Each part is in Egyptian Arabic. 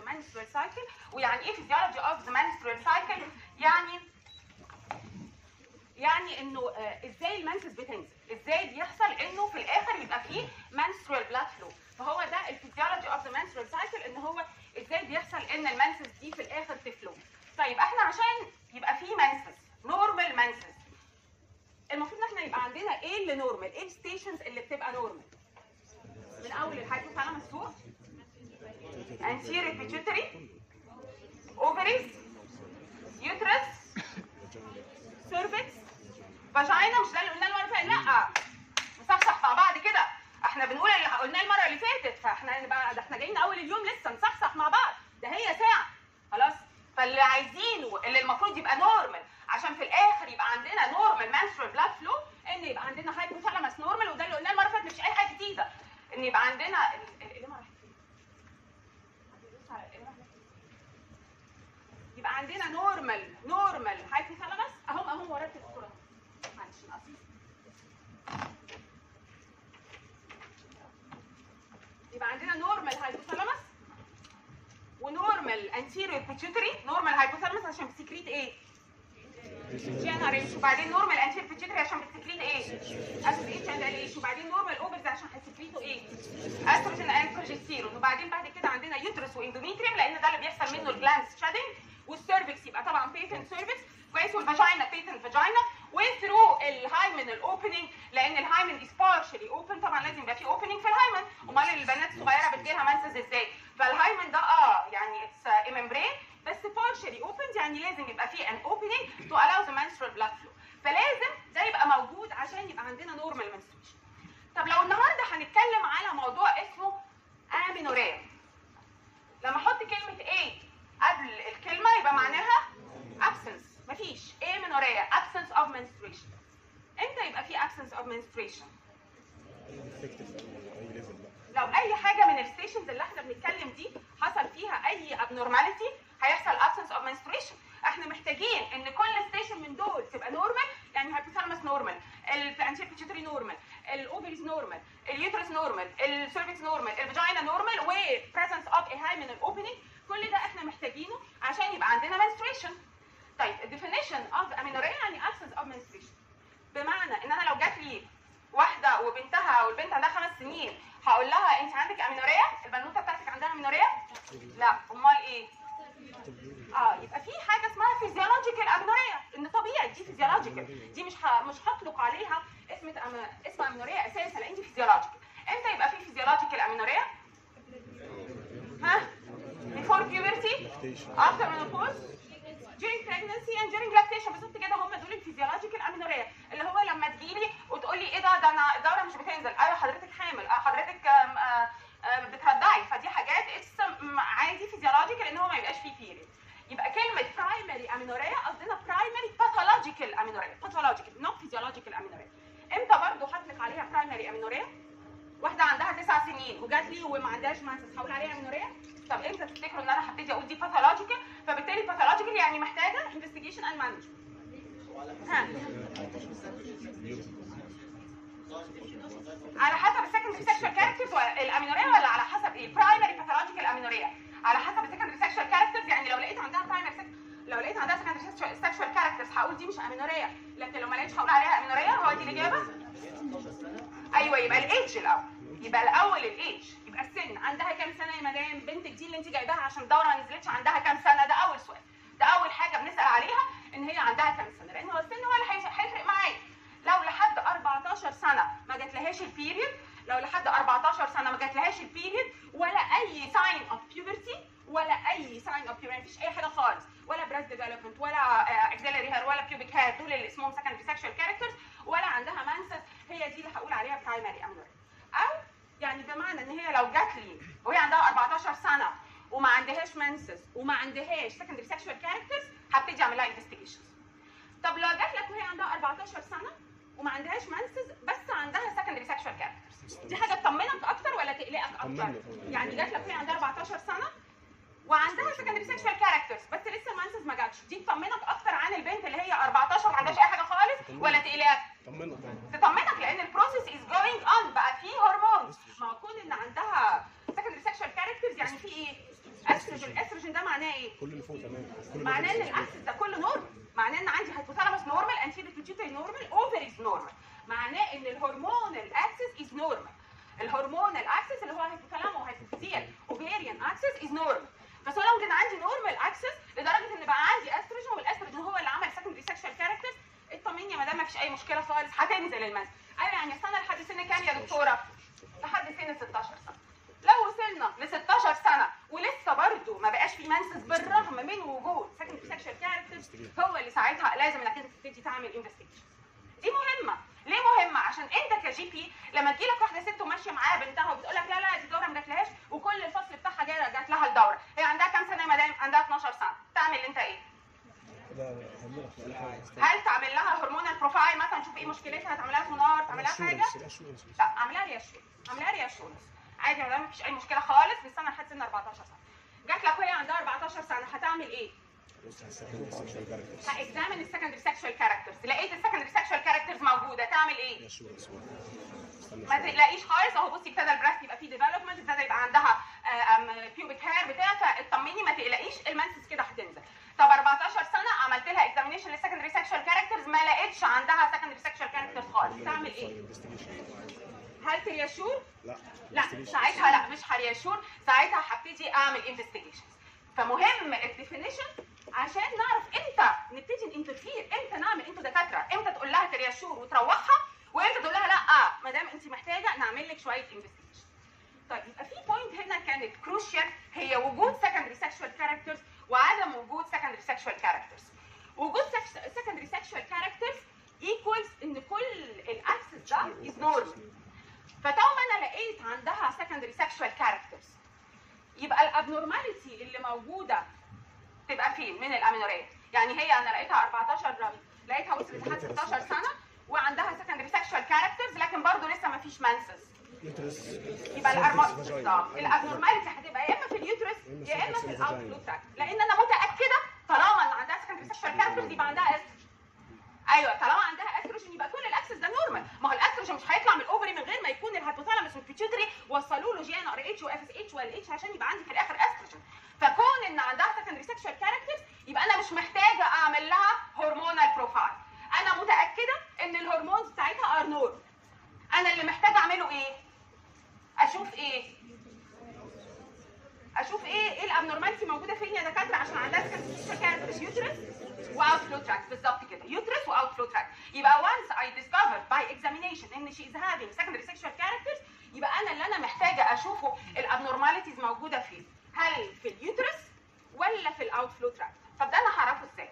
menstrual cycle ويعني ايه physiology of the menstrual cycle يعني يعني انه آه، ازاي المنسس بتنزل ازاي بيحصل انه في الاخر يبقى فيه menstrual blood flow فهو ده الفيزيولوجي اوف ذا menstrual cycle ان هو ازاي بيحصل ان المنسس دي في الاخر تفلو طيب احنا عشان يبقى فيه منسس نورمال منسس المفروض ان احنا يبقى عندنا ايه اللي نورمال ايه الستيشنز اللي بتبقى نورمال من اول الهايبوثالاموس فوق anterior pituitary ovaries uterus cervix vagina مش ده اللي قلناه المره اللي فاتت لا نصحصح مع بعض كده احنا بنقول اللي قلناه المره اللي فاتت فاحنا نبقى ده احنا جايين اول اليوم لسه نصحصح مع بعض ده هي ساعه خلاص فاللي عايزينه اللي المفروض يبقى نورمال عشان في الاخر يبقى عندنا نورمال menstrual blood flow ان يبقى عندنا هايبوثالاموس نورمال وده اللي قلناه المره اللي فاتت مش اي حاجه جديده ان يبقى عندنا ال- ال- القلمة راحت فين؟ حد يبص على القلمة راحت فين؟ يبقى عندنا نورمال نورمال هايبوثالاموس اهم اهم وراك الصوره معلش نقص يبقى عندنا نورمال هايبوثالاموس ونورمال انتيريور بيتيوتري نورمال هايبوثالاموس عشان بتسكريت ايه؟ جنريش وبعدين نورمال انتيريور بيتيوتري عشان بتسكريت ايه؟ اس اتش اند ال اتش وبعدين نورمال اوفرز عشان هتسكريتوا ايه؟ استروجين اند بروجستيرون وبعدين بعد كده عندنا يوترس واندوميتريوم لان ده اللي بيحصل منه الجلانس شادنج والسيرفكس يبقى طبعا بيتن سيرفكس كويس والفاجينا بيتن فاجينا وثرو الهايمن الاوبننج لان الهايمن از بارشلي اوبن طبعا لازم يبقى في اوبننج في الهايمن امال البنات الصغيره بتجيلها منسز ازاي فالهايمن ده اه يعني اتس ممبرين بس partially opened يعني لازم يبقى فيه an opening to allow the menstrual blood flow فلازم ده يبقى موجود عشان يبقى عندنا normal menstruation طب لو النهارده هنتكلم على موضوع اسمه amenorrhea لما احط كلمه ايه قبل الكلمه يبقى معناها absence مفيش amenorrhea absence of menstruation امتى يبقى في absence of menstruation لو اي حاجه من الستيشنز اللي احنا بنتكلم دي حصل فيها اي abnormality هيحصل absence of menstruation احنا محتاجين ان كل ستيشن من دول تبقى نورمال يعني الهايبوثالاموس نورمال الانتير بيتشيتري نورمال الاوفريز نورمال اليوترس نورمال السيرفكس نورمال الفاجينا نورمال وبريزنس اوف ا هايمن اوبننج كل ده احنا محتاجينه عشان يبقى عندنا menstruation طيب الديفينيشن اوف amenorrhea يعني absence of menstruation بمعنى ان انا لو جات لي واحده وبنتها والبنت عندها خمس سنين هقول لها انت عندك امينوريا البنوته بتاعتك عندها امينوريا لا امال ايه اه يبقى في حاجه اسمها فيزيولوجيكال امينوريا ان طبيعي دي فيزيولوجيكال دي مش ه... مش هطلق عليها اسم أم... اسم امينوريا اساسا لان دي فيزيولوجيكال امتى يبقى في فيزيولوجيكال امينوريا ها before puberty after menopause during pregnancy and during lactation بالظبط كده هم دول الفيزيولوجيكال امينوريا اللي هو لما تجيلي وتقولي ايه ده ده انا الدوره مش بتنزل ايوه حضرتك حامل اه حضرتك آم، آه، آه، بترضعي فدي حاجات اتس عادي فيزيولوجيكال ان هو ما يبقاش فيه بيريد يبقى كلمه برايمري امينوريا قصدنا برايمري باثولوجيكال امينوريا باثولوجيكال نوت فيزيولوجيكال امينوريا امتى برضه هطلق عليها برايمري امينوريا واحده عندها تسع سنين وجات لي وما عندهاش مانسس هقول عليها امينوريا طب امتى تفتكروا ان انا هبتدي اقول دي باثولوجيكال فبالتالي باثولوجيكال يعني محتاجه انفستيجيشن اند مانجمنت ها على حسب السكندري سيكشوال كاركترز الامينوريا ولا على حسب ايه برايمري باثولوجيكال امينوريا على حسب السكندري سيكشوال كاركترز يعني لو لقيت عندها برايمري لو لقيت عندها سكندري سيكشوال كاركترز هقول دي مش امينوريا لكن لو ما لقيتش هقول عليها امينوريا هو دي الاجابه ايوه يبقى الايدج الاول يبقى الاول الايدج يبقى السن عندها كام سنه يا مدام بنتك دي اللي انت جايباها عشان الدوره ما نزلتش عندها كام سنه ده اول سؤال ده اول حاجه بنسال عليها ان هي عندها كام سنه لان هو السن هو اللي هيف- هيفرق معايا لو لحد 14 سنه ما جاتلهاش البيريد لو لحد 14 سنه ما جاتلهاش البيريد ولا اي ساين اوف بيوبرتي ولا اي ساين اوف بيوبرتي مفيش اي حاجه خالص ولا بريست ديفلوبمنت ولا اكزيلري هير ولا بيوبيك هير دول اللي اسمهم سكندري سيكشوال كاركترز ولا عندها مانسس هي دي اللي هقول عليها برايمري امينوريا او يعني بمعنى ان هي لو جات لي وهي عندها 14 سنه وما عندهاش مانسس وما عندهاش سكندري سيكشوال كاركترز هبتدي اعمل لها انفستيجيشنز طب لو جات لك وهي عندها 14 سنه وما عندهاش مانسز بس عندها سكندري سيكشوال كاركترز دي حاجه تطمنك اكتر ولا تقلقك اكتر طمني. يعني جات لك وهي عندها 14 سنه وعندها سكندري سيكشوال كاركترز بس لسه المانسز ما جاتش دي تطمنك اكتر عن البنت اللي هي 14 ما عندهاش اي حاجه خالص ولا تقلقك طمنا طبعا تطمنك لان البروسيس از جوينج اون بقى في هرمون ما هو كون ان عندها سكندري سيكشوال كاركترز يعني في ايه؟ استروجين استروجين الاستروجين ده معناه ايه كل اللي فوق تمام كل معناه ان الاكسس ده كله نورمال معناه ان عندي هايبوثالاموس نورمال انتيريور بيتيوتري نورمال اوفريز نورمال معناه ان الهرمونال اكسس از نورمال الهرمونال اكسس اللي هو هايبوثالامو هايبوفيزيال اوفيريان اكسس از نورمال فسو لو كان عندي نورمال اكسس لدرجه ان بقى عندي استروجين والاستروجين هو اللي عمل سكندري سكشوال كاركترز اطمني يا مدام ما فيش اي مشكله خالص هتنزل المنزل ايوه يعني استنى لحد سن كام يا دكتوره؟ لحد سن 16 سنه لو وصلنا ل 16 سنه ولسه برضه ما بقاش في منسس بالرغم من وجود سكندري سكشوال كاركترز هو اللي ساعتها لازم انك انت تبتدي تعمل انفستيجيشن دي مهمه ليه مهمه عشان انت كجي بي لما تجي لك واحده ست وماشيه معاها بنتها وبتقول لك لا لا دي دوره ما جاتلهاش وكل الفصل بتاعها جا- جات لها الدوره هي عندها كام سنه يا مدام عندها 12 سنه تعمل انت ايه ده هنروح ولا حاجه هل تعمل لها هرمونال بروفايل مثلا تشوف ايه مشكلتها تعمل لها سونار تعمل لها حاجه الاشورنس لا اعملها رياشورنس اعملها رياشورنس عادي يا مدام مفيش اي مشكله خالص نستنى لحد سن 14 سنه جات لك وهي عندها 14 سنه هتعمل ايه؟ بص هستخدم السكشوال كاركترز هاكزامن السكندري سكشوال كاركترز لقيت السكندري سكشوال كاركترز موجوده تعمل ايه؟ الاشورنس استنى ما شوية. تقلقيش خالص اهو بصي ابتدى البراست يبقى فيه ديفلوبمنت ابتدى يبقى عندها بيوبيك هير بتاع فاطمني ما تقلقيش المنسس كده هتنزل طب 14 سنه عملت لها اكزامينيشن للسكندري سكشوال كاركترز ما لقيتش عندها سكندري سكشوال كاركترز خالص تعمل ايه؟ هل ترياشور؟ لا لا ساعتها لا مش هرياشور ساعتها هبتدي اعمل انفستيجيشن فمهم الديفينيشن عشان نعرف امتى نبتدي ننترفير امتى نعمل انتوا دكاتره امتى تقول لها ترياشور وتروحها وامتى تقول لها لا آه ما دام انت محتاجه نعمل لك شويه انفستيجيشن طيب يبقى في بوينت هنا كانت كروشيال هي وجود سكندري سكشوال كاركترز وعدم وجود سكندري سكشوال كاركترز وجود سكندري سكشوال كاركترز ايكوالز ان كل الاكسس ده از نورمال فطالما انا لقيت عندها secondary sexual characters يبقى الابنورماليتي اللي موجوده تبقى فين من الامينوريه يعني هي انا لقيتها 14 رمي لقيتها وصلت لحد 16 سنه وعندها secondary sexual characters لكن برضه لسه ما فيش منسس يوترس يبقى الأرما- الابنورماليتي هتبقى يا اما في اليوترس يا اما في الاوتفلو تراكت لان انا متاكده طالما ان عندها secondary sexual characters يبقى عندها استروجين ايوه طالما عندها استروجين يبقى كل الاكسس ده نورمال ما هو الاستروجين مش هيطلع من الاوفري من غير ما يكون الهيبوثالاموس والبيتيوتري وصلوا له جي ان ار اتش واف اس اتش وال اتش عشان يبقى عندي في الاخر استروجين فكون ان عندها secondary sexual characters يبقى انا مش محتاجه اعمل لها هرمونال بروفايل انا متاكده ان الهرمونز بتاعتها ار نورمال انا اللي محتاجه اعمله ايه اشوف ايه اشوف ايه ايه الابنورماليتي موجوده فين يا دكاتره عشان عندها سكندري كاركترز يوترس واوت فلو تراكت بالظبط كده يوترس واوت فلو تراكت يبقى once I discovered by examination ان she is having secondary sexual characters يبقى انا اللي انا محتاجه اشوفه الابنورماليتيز موجوده فين هل في اليوترس ولا في الاوت فلو تراكت طب ده انا هعرفه ازاي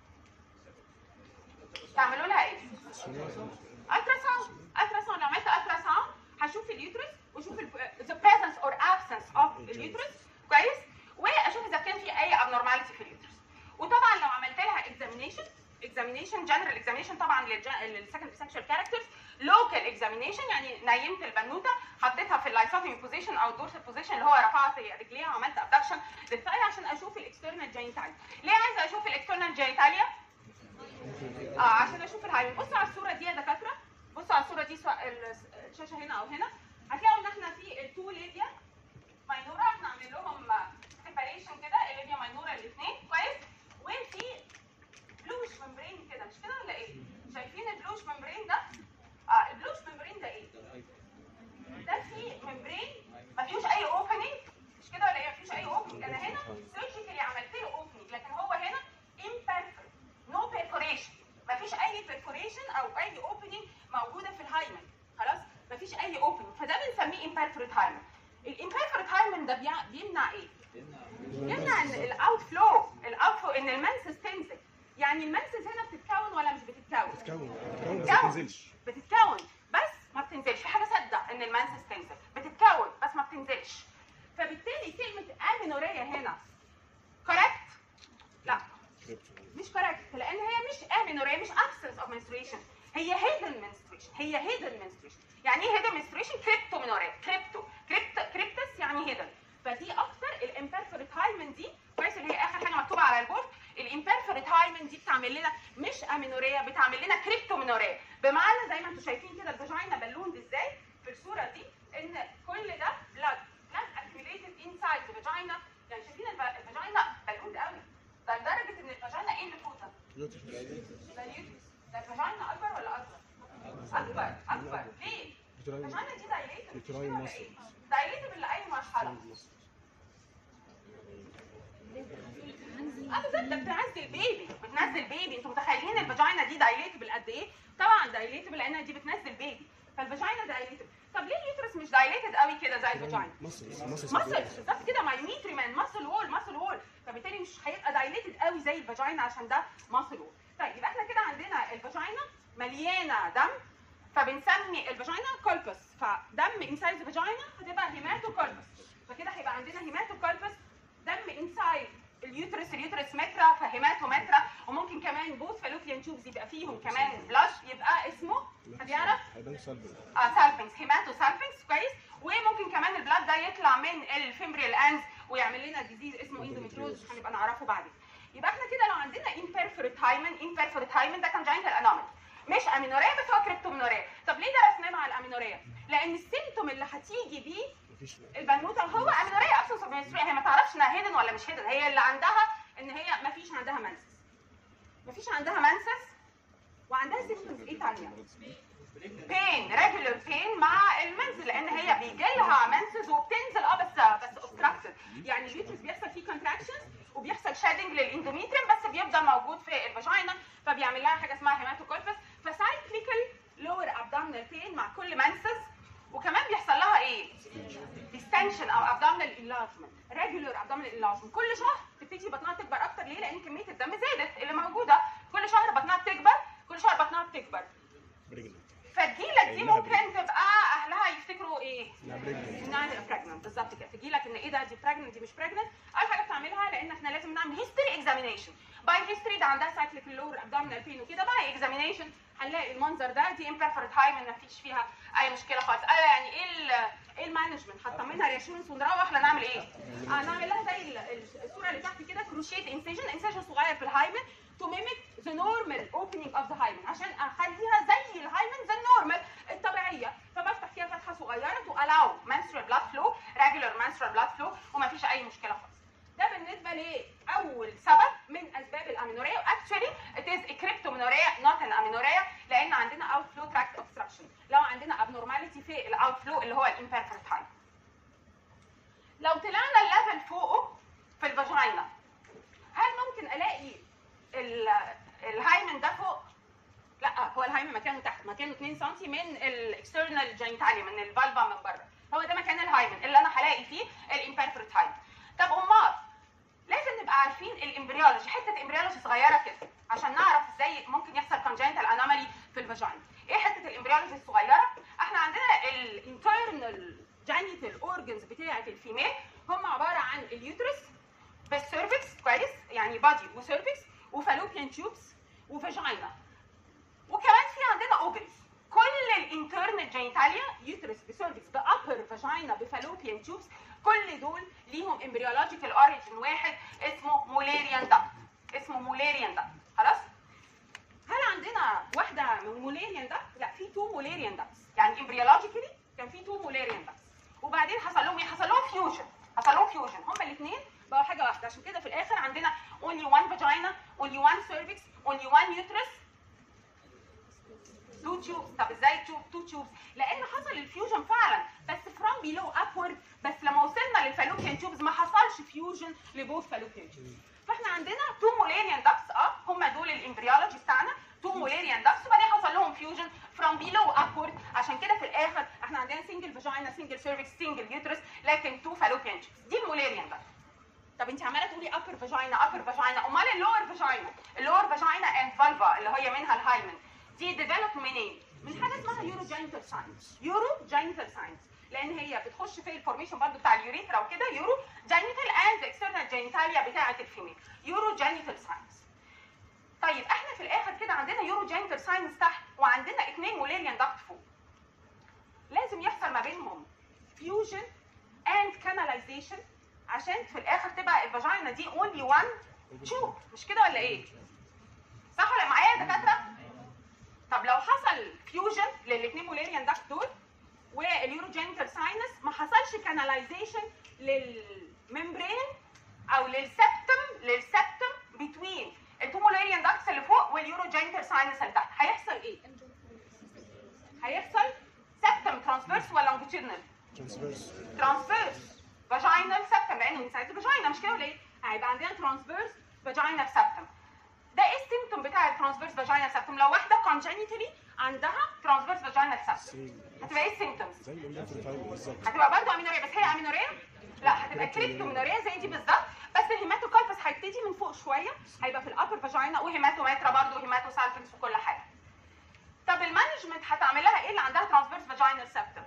تعملوا لها ايه الترا ساوند الترا ساوند لو عملت الترا ساوند هشوف اليوترس واشوف ال the presence or absence of اليوترس كويس واشوف اذا كان في اي abnormality في اليوترس وطبعا لو عملت لها examination examination general examination طبعا للسكندري سكشوال كاركترز local examination يعني نيمت البنوته حطيتها في اللايسوتومي بوزيشن او الدورسال بوزيشن اللي هو رفعت رجليها وعملت ابدكشن للثاي عشان اشوف الاكسترنال جينيتاليا ليه عايزه اشوف الاكسترنال جينيتاليا اه عشان اشوف الهايمن بصوا على الصوره دي يا دكاتره بصوا على الصوره دي سواء ال- الشاشه هنا او هنا هتلاقوا ان احنا في التو ليبيا ماينورا احنا عاملين لهم سيباريشن كده الليبيا ماينورا الاثنين كويس وفي بلوش ممبرين كده مش كده ولا ايه؟ شايفين البلوش ممبرين ده؟ اه البلوش ممبرين ده ايه؟ ده فيه ممبرين ما فيهوش اي اوبننج مش كده ولا ايه؟ ما فيهوش اي اوبننج انا هنا سيرجيكالي عملت له اوبننج لكن هو هنا imperfect نو بيرفوريشن مفيش اي بيرفوريشن او اي اوبننج موجوده في الهايمن خلاص مفيش اي اوبننج فده بنسميه imperforate هايمن الامبيرفورت هايمن ده بيع- بيمنع ايه؟ يمنع ان الاوت فلو الاوت فلو ان المنسس تنزل يعني المنسس هنا بتتكون ولا مش بتتكون؟ بتتكون بتتكون بس بتتكون. ما تنزلش بتتكون بس ما بتنزلش في حاجه صدق ان المنسس تنزل بتتكون بس ما بتنزلش فبالتالي كلمه امينوريا هنا كوريكت لا مش كوريكت لان هي مش امينوريا مش absence of menstruation هي hidden menstruation هي hidden menstruation يعني ايه hidden menstruation كريبتومينوريا كريبتو كريبت كريبتس يعني hidden فدي اكتر الامبيرفورت هايمن دي كويس اللي هي اخر حاجه مكتوبه على البورد الامبيرفورت هايمن دي بتعمل لنا مش امينوريا بتعمل لنا كريبتومينوريا بمعنى زي ما انتم شايفين كده الفاجينا بالون ازاي في الصوره دي ان كل ده blood blood accumulated inside the vagina يعني شايفين الب- اليوتيوب العادي ده اليوتيوس ده الفاجينا اكبر ولا اصغر؟ اكبر اكبر ليه؟ يوتراين الفاجينا دي دايليتد يوتراين مصر دايليتد لاي مرحله اه بالظبط ده بتنزل بيبي بتنزل بيبي انتوا متخيلين الفاجينا دي دايليتبل قد ايه؟ طبعا دايليتبل لانها دي بتنزل بيبي فالفاجينا دايليتبل طب ليه اليوترس مش دايليتد قوي كده زي الفاجينا؟ مصر مصر ماسل بالظبط كده مايوميتري مان ماسل وول ماسل وول فبالتالي مش هيبقى دايليتد قوي زي الفاجينا عشان ده ماسل وول طيب يبقى احنا كده عندنا الفاجينا مليانه دم فبنسمي الفاجينا كولبس فدم انسايد الفاجينا هتبقى هيماتو كولبس فكده هيبقى عندنا هيماتو كولبس دم انسايد اليوترس اليوترس مترا فهيماتو مترا وممكن كمان بوث فالوبيان تيوبز يبقى فيهم كمان بلاش يبقى اسمه حد يعرف؟ هيبان سلبي اه سالفنكس هيماتو سالفنكس كويس وممكن كمان البلاد ده يطلع من الفيمبريال انز ويعمل لنا ديزيز اسمه اندوميتروز هنبقى نعرفه بعدين يبقى احنا كده لو عندنا امبيرفورت هايمن امبيرفورت هايمن ده كان جاينتال انومالي مش امينوريا بس هو كريبتومينوريا طب ليه درسناه مع الامينوريا لان السيمتوم اللي هتيجي بيه مفيش البنوته هو امينوريا ابسنس اوف menstruation هي ما تعرفش انها هيدن ولا مش هيدن هي اللي عندها ان هي ما فيش عندها منسس ما فيش عندها منسس وعندها سيمتومز ايه تانيه بين ريجولر بين مع المنز لان هي بيجي لها منسز وبتنزل اه بس بس اوبستراكتد يعني اليوترس بيحصل فيه كونتراكشنز وبيحصل شادنج للاندوميتريوم بس بيفضل موجود في الفاجينا فبيعمل لها حاجه اسمها هيماتوكولبس فسايكليكال لور ابدومينال بين مع كل منسز وكمان بيحصل لها ايه؟ ديستنشن او ابدومينال انلارجمنت ريجولر ابدومينال انلارجمنت كل شهر تبتدي بطنها تكبر اكتر ليه؟ لان كميه الدم زادت اللي موجوده كل شهر بطنها بتكبر كل شهر بطنها بتكبر بريجننت فتجيلك دي إنها ممكن تبقى اهلها يفتكروا ايه؟ انها بريجننت انها براجننت بالظبط كده تجيلك ان ايه ده دي براجننت دي مش براجننت اول حاجه بتعملها لان احنا لازم نعمل هيستوري اكزامينيشن باي هيستوري ده عندها سايكليك اللور ابدومينال بين وكده باي اكزامينيشن هنلاقي المنظر ده دي امبيرفورت هايمن ما فيش فيها اي مشكله خالص اه يعني ايه ال ايه المانجمنت هتطمنها رياشورنس ونروح لا نعمل ايه؟ اه نعمل لها زي ال- ال- الصوره اللي تحت كده كروشيت انسيجن انسيجن صغير في الهايمن to mimic the normal opening of the hymen عشان اخليها زي الهايمن زي النورمال الطبيعيه فبفتح فيها فتحه صغيره to allow menstrual blood flow regular menstrual blood flow ومفيش اي مشكله خالص ده بالنسبه لاول سبب من اسباب الامينوريا واكشولي it is a cryptomenorrhea not an amenorrhea لان عندنا outflow tract obstruction لو عندنا abnormality في الاوتفلو اللي هو الامبيرفكت hymen لو طلعنا الليفل فوقه في الفاجينا هل ممكن الاقي ال- الهايمن ده فوق؟ لا هو الهايمن مكانه تحت مكانه 2 سم من الاكسترنال جينيتاليا من الفالفا من بره هو ده مكان الهايمن اللي انا هلاقي فيه الامبيرفورت هايمن طب امال لازم نبقى عارفين الامبريولوجي حته امبريولوجي صغيره كده عشان نعرف ازاي ممكن يحصل congenital anomaly في الفاجينا ايه حته الامبريولوجي الصغيره احنا عندنا الانترنال جينيتال اورجنز بتاعه الفيميل هم عباره عن اليوترس بالسيرفكس كويس يعني بادي وسيرفكس وفالوبيان تيوبس وفاجينا وكمان في عندنا اوفريز كل الانترنال جينيتاليا يوترس بسيرفكس بابر فاجينا بفالوبيان تيوبس كل دول ليهم امبريولوجيكال اوريجن واحد اسمه موليريان داكت اسمه موليريان داكت خلاص هل عندنا واحده من موليريان داكت لا في تو موليريان داكتس يعني امبريولوجيكالي كان في تو موليريان داكتس وبعدين حصل لهم ايه حصل لهم فيوجن حصل لهم فيوجن هما الاثنين بقوا حاجه واحده عشان كده في الاخر عندنا only one vagina only one cervix only one uterus two tubes طب ازاي two, two tubes لان حصل الفيوجن فعلا بس from below upward بس لما وصلنا للفالوبيان تيوبز ما حصلش فيوجن لبوث فالوبيان تيوبز فاحنا عندنا تو مولاريان داكس اه هم دول الامبريولوجي بتاعنا تو مولاريان داكس وبعدين حصل لهم فيوجن from below upward عشان كده في الاخر احنا عندنا سنجل فاجينا سنجل سيرفكس سنجل يوترس لكن تو فالوبيان تيوبز دي المولاريان داكس طب انت عماله تقولي upper فاجينا upper فاجينا امال اللور فاجينا اللور فاجينا اند فالفا اللي هي منها الهايمن دي ديفلوب منين؟ من حاجه اسمها يورو جينيتال ساينس يورو جينيتال ساينس لان هي بتخش في الفورميشن برضو بتاع اليوريثرا وكده يورو جينيتال اند اكسترنال جينيتاليا بتاعه الفيميل يورو جينيتال ساينس طيب احنا في الاخر كده عندنا يورو جينيتال ساينس تحت وعندنا اثنين مولاريان داكت فوق لازم يحصل ما بينهم فيوجن اند كاناليزيشن عشان في الاخر تبقى الفاجينا دي اونلي وان تشوب مش كده ولا ايه؟ صح ولا معايا يا دكاتره؟ طب لو حصل فيوجن للاثنين مولاريان داكت دول واليوروجينيتال ساينس ما حصلش كاناليزيشن للممبرين او للسبتم للسبتم بتوين التو مولاريان داكتس اللي فوق ساينس اللي تحت هيحصل ايه؟ هيحصل سبتم ترانسفيرس ولا لونجيتيودنال؟ ترانسفيرس ترانسفيرس فاجينال سبتم لانه من ساعه الفاجينا مش كده ولا ايه؟ هيبقى عندنا ترانسفيرس فاجينال سبتم ده ايه السيمتوم بتاع الترانسفيرس فاجينال سبتم لو واحده كونجنيتالي عندها ترانسفيرس فاجينال سبتم سيم هتبقى ايه السيمتومز؟ زي ما قلنا في الفايل بالظبط هتبقى برضه امينوريا بس هي امينوريا لا هتبقى كريبتومينوريا زي دي بالظبط بس الهيماتوكالبس هيبتدي من فوق شويه هيبقى في الابر فاجينا وهيماتوماترا برضه وهيماتوسالفنس وكل حاجه طب المانجمنت هتعمل لها ايه اللي عندها ترانسفيرس فاجينال سبتم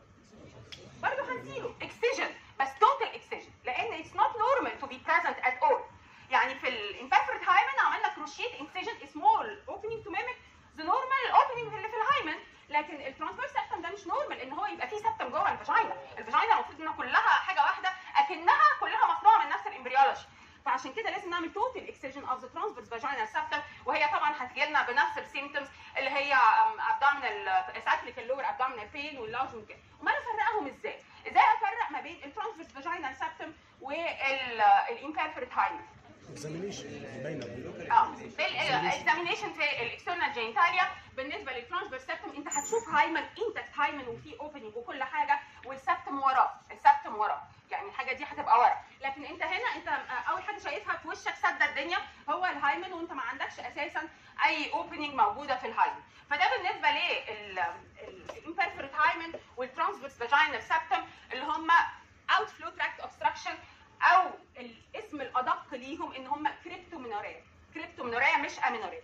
برضه هنزيله اكسجن بس توتال اكسجن لان اتس نوت نورمال تو بي بريزنت ات اول يعني في الانفيرفرت هايمن عملنا كروشيت انسيجن سمول اوبننج تو ميميك ذا نورمال اوبننج اللي في الهايمن لكن الترانسفيرس سبتم ده مش نورمال ان هو يبقى فيه سبتم جوه الفاجينا الفاجينا المفروض انها كلها حاجه واحده اكنها كلها مصنوعه من نفس الامبريولوجي فعشان كده لازم نعمل توتال اكسجن اوف ذا ترانسفيرس فاجينا سبتم وهي طبعا هتجي لنا بنفس السيمتومز اللي هي ابدومينال سايكليك اللور ابدومينال بين واللاوجن كده امال افرقهم ازاي؟ ازاي افرق ما بين الترانسفيرس فاجينا سبتم والانفيرفرت هايمن اكزامينيشن باينه اه في الاكزامينيشن في الاكسترنال جينيتاليا بالنسبه للترانسفيرس سبتم انت هتشوف هايمن انتكت هايمن وفي اوبننج وكل حاجه والسبتم وراه السبتم وراه يعني الحاجه دي هتبقى ورا لكن انت هنا انت آه، اول حاجه شايفها في وشك سد الدنيا هو الهايمن وانت ما عندكش اساسا اي اوبننج موجوده في الهايمن فده بالنسبه للامبيرفرت هايمن والترانسفيرس فاجينال سبتم اللي هم اوت فلو تراكت اوبستراكشن او الاسم الادق ليهم ان هم كريبتومينوريا كريبتومينوريا مش امينوريا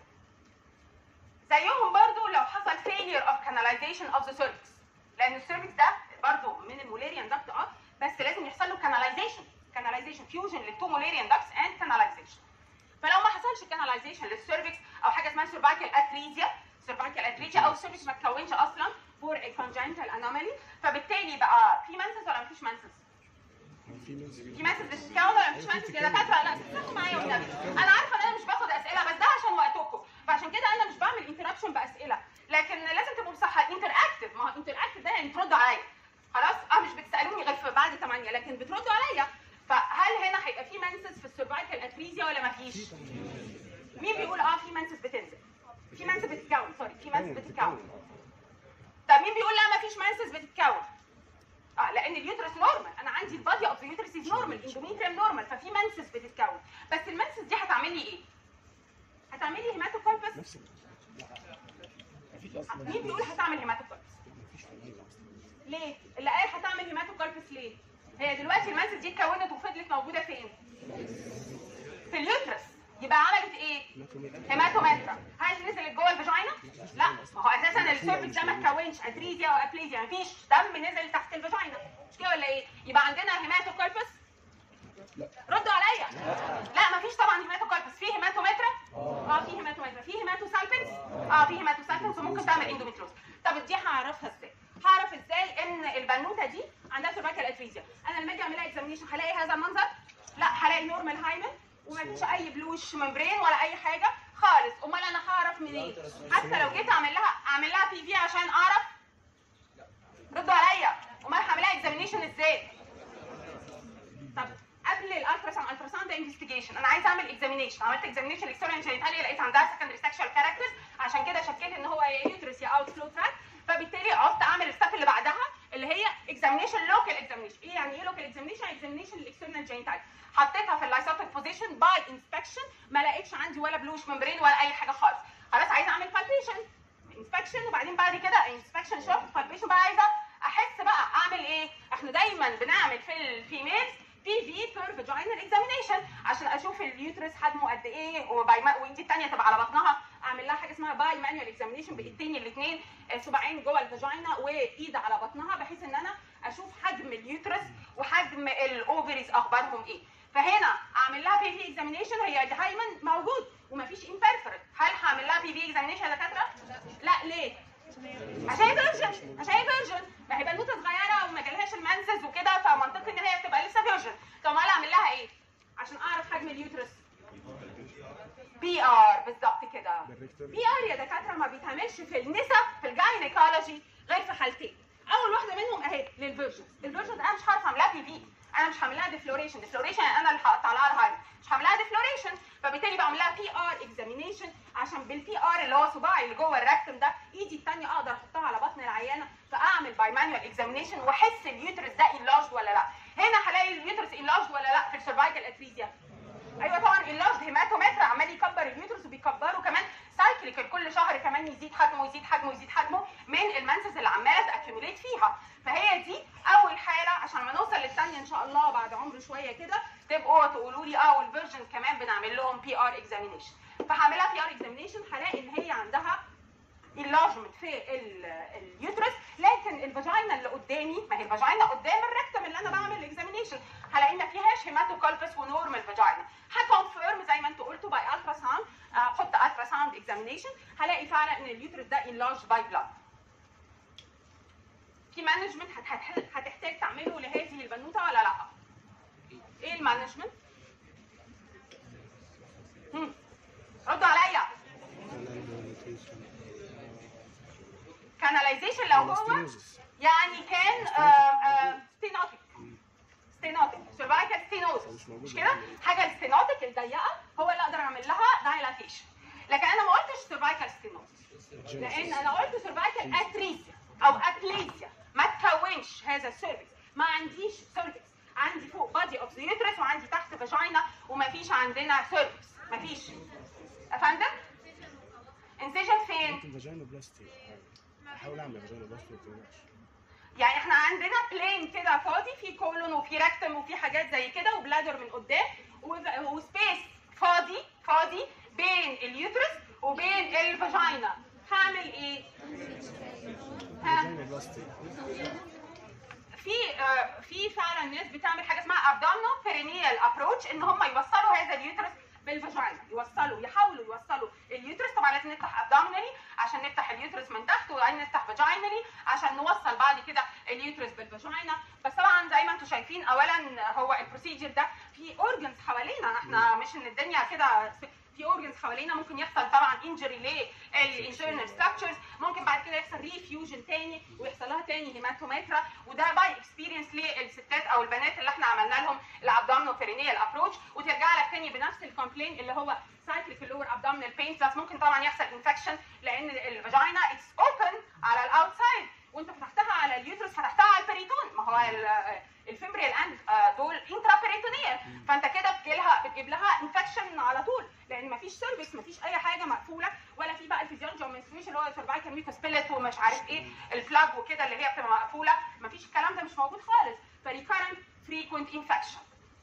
زيهم برضو لو حصل failure of canalization of the cervix لان السيرفكس ده برضو من المولاريان داكت اه بس لازم يحصل له canalization canalization fusion للتو مولاريان داكتس and canalization فلو ما حصلش canalization للسيرفكس او حاجه اسمها cervical atresia cervical atresia او السيرفكس ما اتكونش اصلا for a congenital anomaly فبالتالي بقى في منسس ولا مفيش منسس؟ في منز في مسج بتتكون ولا مفيش مسج يا دكاتره لا تفتحوا معايا والنبي انا عارفه ان انا مش باخد اسئله بس ده عشان وقتكم فعشان كده انا مش بعمل انترابشن باسئله لكن لازم تبقوا صح انتر اكتف ما هو انتر اكتف ده يعني تردوا عليا خلاص اه مش بتسالوني غير في بعد 8 لكن بتردوا عليا فهل هنا هيبقى في منسس في السيرفايكال اتريزيا ولا مفيش؟ مين بيقول اه في منسس بتنزل؟ في منسس بتتكون سوري في منسس بتتكون طب مين بيقول لا مفيش منسس بتتكون؟ اه لان اليوترس نورمال انا عندي البادي اوف ذا يوترس از نورمال اندوميتريم نورمال ففي منسس بتتكون بس المنسس دي هتعمل لي ايه؟ هتعمل لي هيماتوكولبس نفس ال- مفيش اصلا مين بيقول هتعمل هيماتوكولبس؟ مفيش تغيير اصلا ليه؟ اللي قال هتعمل هيماتوكولبس ليه؟ هي دلوقتي المنسس دي اتكونت وفضلت موجوده فين؟ في اليوترس يبقى عملت ايه؟ ماتوميتر هيماتوماترا هل نزلت جوه الفاجينا؟ لا ما هو اساسا السيرفكس ده ما اتكونش اتريزيا وابليزيا مفيش دم نزل تحت الفاجينا مش كده ولا ايه؟ يبقى عندنا هيماتوكولبس لا. ردوا عليا لا مفيش طبعا هيماتوكولبس في هيماتوماترا اه في هيماتوماترا في هيماتوسالبنس اه في هيماتوسالبنس وممكن تعمل اندوميتروز طب دي هعرفها ازاي؟ هعرف ازاي ان البنوته دي عندها سيرفايكال اتريزيا انا لما اجي اعملها اكزامينيشن هلاقي هذا المنظر لا هلاقي نورمال هايمن وما فيش اي بلوش ممبرين ولا اي حاجه خالص امال انا هعرف منين حتى لو جيت اعمل لها اعمل لها بي في عشان اعرف ردوا عليا امال هعمل لها اكزامينيشن ازاي طب قبل الالتراساوند التراساوند ده انفستيجيشن انا عايزه اعمل اكزامينيشن عملت اكزامينيشن الاكسترنال جينيتاليا لقيت عندها سكندري سكشوال كاركترز عشان كده شكيت ان هو يا يوترس يا اوت فلو تراك فبالتالي عرفت اعمل الستep اللي بعدها اللي هي اكزامينيشن لوكال اكزامينيشن ايه يعني ايه لوكال اكزامينيشن اكزامينيشن الاكسترنال جينيتاليا حطيتها في اللايسوتيك بوزيشن باي انسبكشن ما لقيتش عندي ولا بلوش ممبرين ولا اي حاجه خالص خلاص عايزه اعمل بالبيشن انسبكشن وبعدين بعد كده انسبكشن شوف بالبيشن بقى عايزه احس بقى اعمل ايه احنا دايما بنعمل في الفيميلز بي في بير فاجينال اكزامينيشن عشان اشوف اليوترس حجمه قد ايه وباي ما وايدي الثانيه تبقى على بطنها اعمل لها حاجه اسمها باي مانوال اكزامينيشن بايدين الاثنين صباعين جوه الفاجينا وايد على بطنها بحيث ان انا اشوف حجم اليوترس وحجم الاوفريز اخبارهم ايه فهنا اعمل لها بي في اكزامينيشن هي دايما موجود ومفيش امبيرفرت هل هعمل لها بي في اكزامينيشن يا دكاتره؟ لا ليه؟ عشان هي فيرجن عشان هي فيرجن ما هي بنوته صغيره وما جالهاش المنسز وكده فمنطقي ان هي تبقى لسه فيرجن طب ما انا اعمل لها ايه؟ عشان اعرف حجم اليوترس بي ار بالظبط كده بالريكتور بي ار يا دكاتره ما بيتعملش في النساء في الجاينيكولوجي غير في حالتين اول واحده منهم اهي للفيرجنز الفيرجنز انا مش هعرف اعملها بي في انا مش هعمل لها ديفلوريشن ديفلوريشن يعني انا اللي هقطع لها الهايم مش هعمل لها ديفلوريشن فبالتالي بعمل لها بي ار اكزامينيشن عشان عشان بالبي ار اللي هو صباعي اللي جوه الراكتم ده ايدي الثانيه اقدر احطها على بطن العيانه فاعمل باي مانوال اكزامينيشن واحس اليوترس ده انلارج ولا لا هنا هلاقي اليوترس انلارج ولا لا في السيرفايكال اتريزيا ايوه طبعا اللارج هيماتومتر عمال يكبر اليوترس وبيكبره كمان سايكليكال كل شهر كمان يزيد حجمه يزيد حجمه يزيد حجمه من المنسز اللي عماله تاكيوميليت فيها فهي دي اول حاله عشان ما نوصل للثانيه ان شاء الله بعد عمر شويه كده تبقوا تقولوا لي اه والفيرجن كمان بنعمل لهم بي ار اكزامينيشن فهعملها بي ار اكزامينيشن هلاقي ان هي عندها enlargement في ال- اليوترس لكن الفاجينا اللي قدامي ما هي الفاجينا قدام الركتم اللي انا بعمل الاكزامينيشن هلاقي ما فيهاش هيماتوكالبس ونورمال فاجينا هكونفيرم زي ما انتوا قلتوا باي الترا ساوند احط الترا ساوند اكزامينيشن هلاقي فعلا ان اليوترس ده enlarged باي بلاد في مانجمنت هتحتاج تعمله لهذه البنوته ولا لا؟ ايه المانجمنت؟ هم، ردوا عليا كاناليزيشن لو هو ستينوزس يعني كان ستينوتيك ستينوتيك سيرفايكال ستينوزس مش كده؟ حاجه الستينوتيك الضيقه هو اللي اقدر اعمل لها دايلاتيشن لكن انا ما قلتش سيرفايكال ستينوزس لان انا قلت سيرفايكال اتريسيا او اتليزيا ما تكونش هذا السيرفكس ما عنديش سيرفكس عندي فوق بادي اوف ذا يوترس وعندي تحت فاجينا وما فيش عندنا سيرفكس ما فيش افندم انسيجن فين؟ ممكن فاجينا بلاستيك احاول اعمل فاجينا بلاستيك ما تنفعش يعني احنا عندنا بلين كده فاضي في كولون وفي راكتم وفي حاجات زي كده وبلادر من قدام وف- وسبيس فاضي فاضي بين اليوترس وبين الفاجينا هعمل ايه؟ ها فاجينا بلاستيك في آه، في فعلا ناس بتعمل حاجه اسمها ابدومينال بيرينيال ابروتش ان هم يوصلوا هذا اليوترس بالفاجينا يوصلوا يحاولوا يوصلوا اليوترس طبعا لازم نفتح ابدومينالي عشان نفتح اليوترس من تحت وبعدين نفتح فاجينالي عشان نوصل بعد كده اليوترس بالفاجينا بس طبعا زي ما انتم شايفين اولا هو البروسيجر ده في اورجنز حوالينا احنا مش ان الدنيا كده في اورجنز حوالينا ممكن يحصل طبعا انجري للانترنال ستراكشرز ممكن بعد كده يحصل ريفيوجن تاني ويحصل لها تاني هيماتومترا وده باي اكسبيرينس للستات او البنات اللي احنا عملنا لهم الابدومينال بيرينيال ابروتش وترجع لك تاني بنفس الكومبلين اللي هو سايكليك اللور ابدومينال بين بلس ممكن طبعا يحصل انفكشن لان الفاجينا اتس اوبن على الاوتسايد وانت فتحتها على اليوترس فتحتها على البريتون ما هو ال- الفيمبريال اند آه، دول انترا بريتونيال فانت كده بتجيلها بتجيب لها انفكشن على طول لان مفيش سيرفيس مفيش اي حاجه مقفوله ولا في بقى الفيزيولوجي او menstruation اللي هو السيرفايكال ميوكوس بيلت ومش عارف ايه الفلاج وكده اللي هي بتبقى مقفوله مفيش الكلام ده مش موجود خالص فريكارنت فريكوينت انفكشن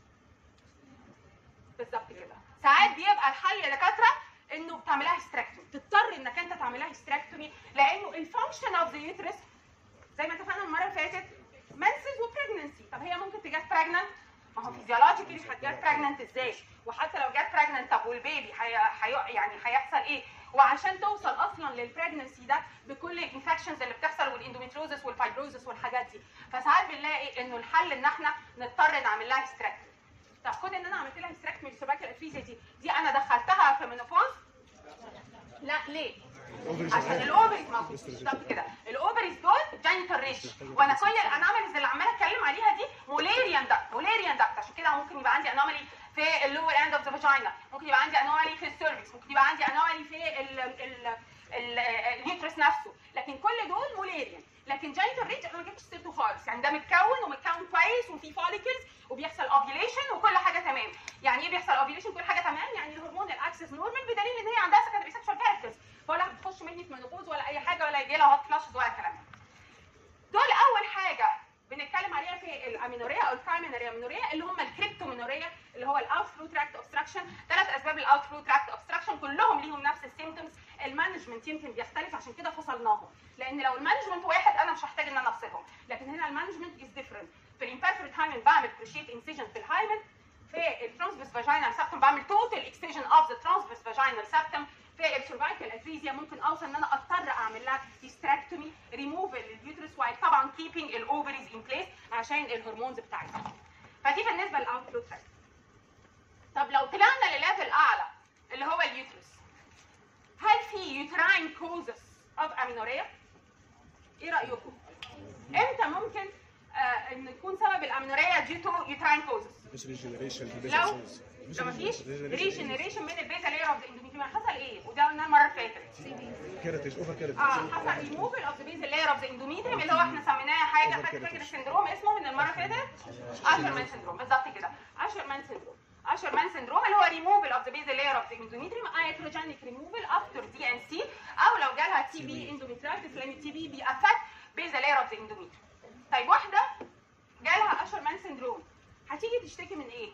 بالظبط كده ساعات بيبقى الحل يا دكاتره انه بتعملها هيستراكتومي تضطر انك انت تعملها هيستراكتومي لانه الفانكشن اوف ذا يوترس زي ما اتفقنا المره اللي فاتت منسز وبريجننسي طب هي ممكن تجات براجننت ما هو فيزيولوجيكلي هتجات براجننت ازاي وحتى لو جات براجننت طب والبيبي هي... هي... يعني هيحصل ايه وعشان توصل اصلا للبريجننسي ده بكل الانفكشنز اللي بتحصل والاندوميتروزس والفايبروزس والحاجات دي فساعات بنلاقي انه الحل ان احنا نضطر نعمل لها هيستراكتومي طب خد ان انا عملت لها هيستراكتومي للسيرفايكال اتريزيا دي دي انا دخلتها في مينوبوز لا ليه عشان الاوفريز موجود بالظبط كده الاوفريز دول جينيتال ريش وانا كل الاناماليز اللي عماله اتكلم عليها دي موليريان داكت موليريان داكت عشان كده ممكن يبقى عندي انومالي في اللور اند اوف ذا فاجينا ممكن يبقى عندي انومالي في السيرفكس ممكن يبقى عندي انومالي في ال ال ال اليوترس نفسه لكن كل دول موليريان لكن جينيتال ريش انا ما جبتش سيرته خالص يعني ده متكون ومتكون كويس وفي فوليكلز وبيحصل اوفيوليشن وكل حاجه تمام يعني ايه بيحصل اوفيوليشن كل حاجه تمام يعني الهرمون الاكسس نورمال بدليل ان هي عندها سكندري سكشوال كاركترز ولا بتخش مني في منوبوز ولا اي حاجه ولا يجي لها هوت فلاشز ولا الكلام ده. دول اول حاجه بنتكلم عليها في الامينوريا او البرايمري امينوريا اللي هم الكريبتومينوريا اللي هو الاوت فلو تراكت اوبستراكشن ثلاث اسباب الاوت فلو تراكت اوبستراكشن كلهم ليهم نفس السيمتومز المانجمنت يمكن بيختلف عشان كده فصلناهم لان لو المانجمنت واحد انا مش هحتاج ان انا افصلهم لكن هنا المانجمنت از ديفرنت في الامبيرفورت هايمن بعمل كروشيت انسيجن في الهايمن في الترانسفيرس فاجينال سابتم بعمل توتال اكسجن اوف ذا ترانسفيرس فاجينال سابتم في السيرفايكال اتريزيا ممكن اوصل ان انا اضطر اعمل لها هيستراكتومي ريموفال لليوترس وايل طبعا كيبنج الاوفريز ان بليس عشان الهرمونز بتاعتها فدي بالنسبه للاوتفلو تراك طب لو طلعنا لليفل اعلى اللي هو اليوترس هل في يوتراين كوزس اوف امينوريا؟ ايه رايكم؟ امتى ممكن آه، ان يكون سبب الامينوريا due to uterine causes مفيش ريجنريشن في لو- البيزل لو مفيش ريجنريشن من البيزا لاير اوف ذا اندوميتريوم حصل ايه؟ وده قلنا المره اللي فاتت كيراتيج اوفر كيراتيج اه حصل ريموفل اوف ذا بيزل لاير اوف ذا اندوميتريوم اللي هو احنا سميناها حاجه حد فاكر السندروم اسمه من المره اللي فاتت؟ اشرمان سندروم بالظبط كده اشرمان سندروم اشرمان سندروم اللي هو ريموفل اوف ذا بيزل لاير اوف ذا اندوميتريوم ايتروجينيك ريموفل افتر دي ان سي او لو جالها تي بي اندوميترايتس لان التي بي بيأفكت بيزل لاير اوف ذا اندوميتريوم طيب واحده جالها اشرمان سندروم هتيجي تشتكي من ايه؟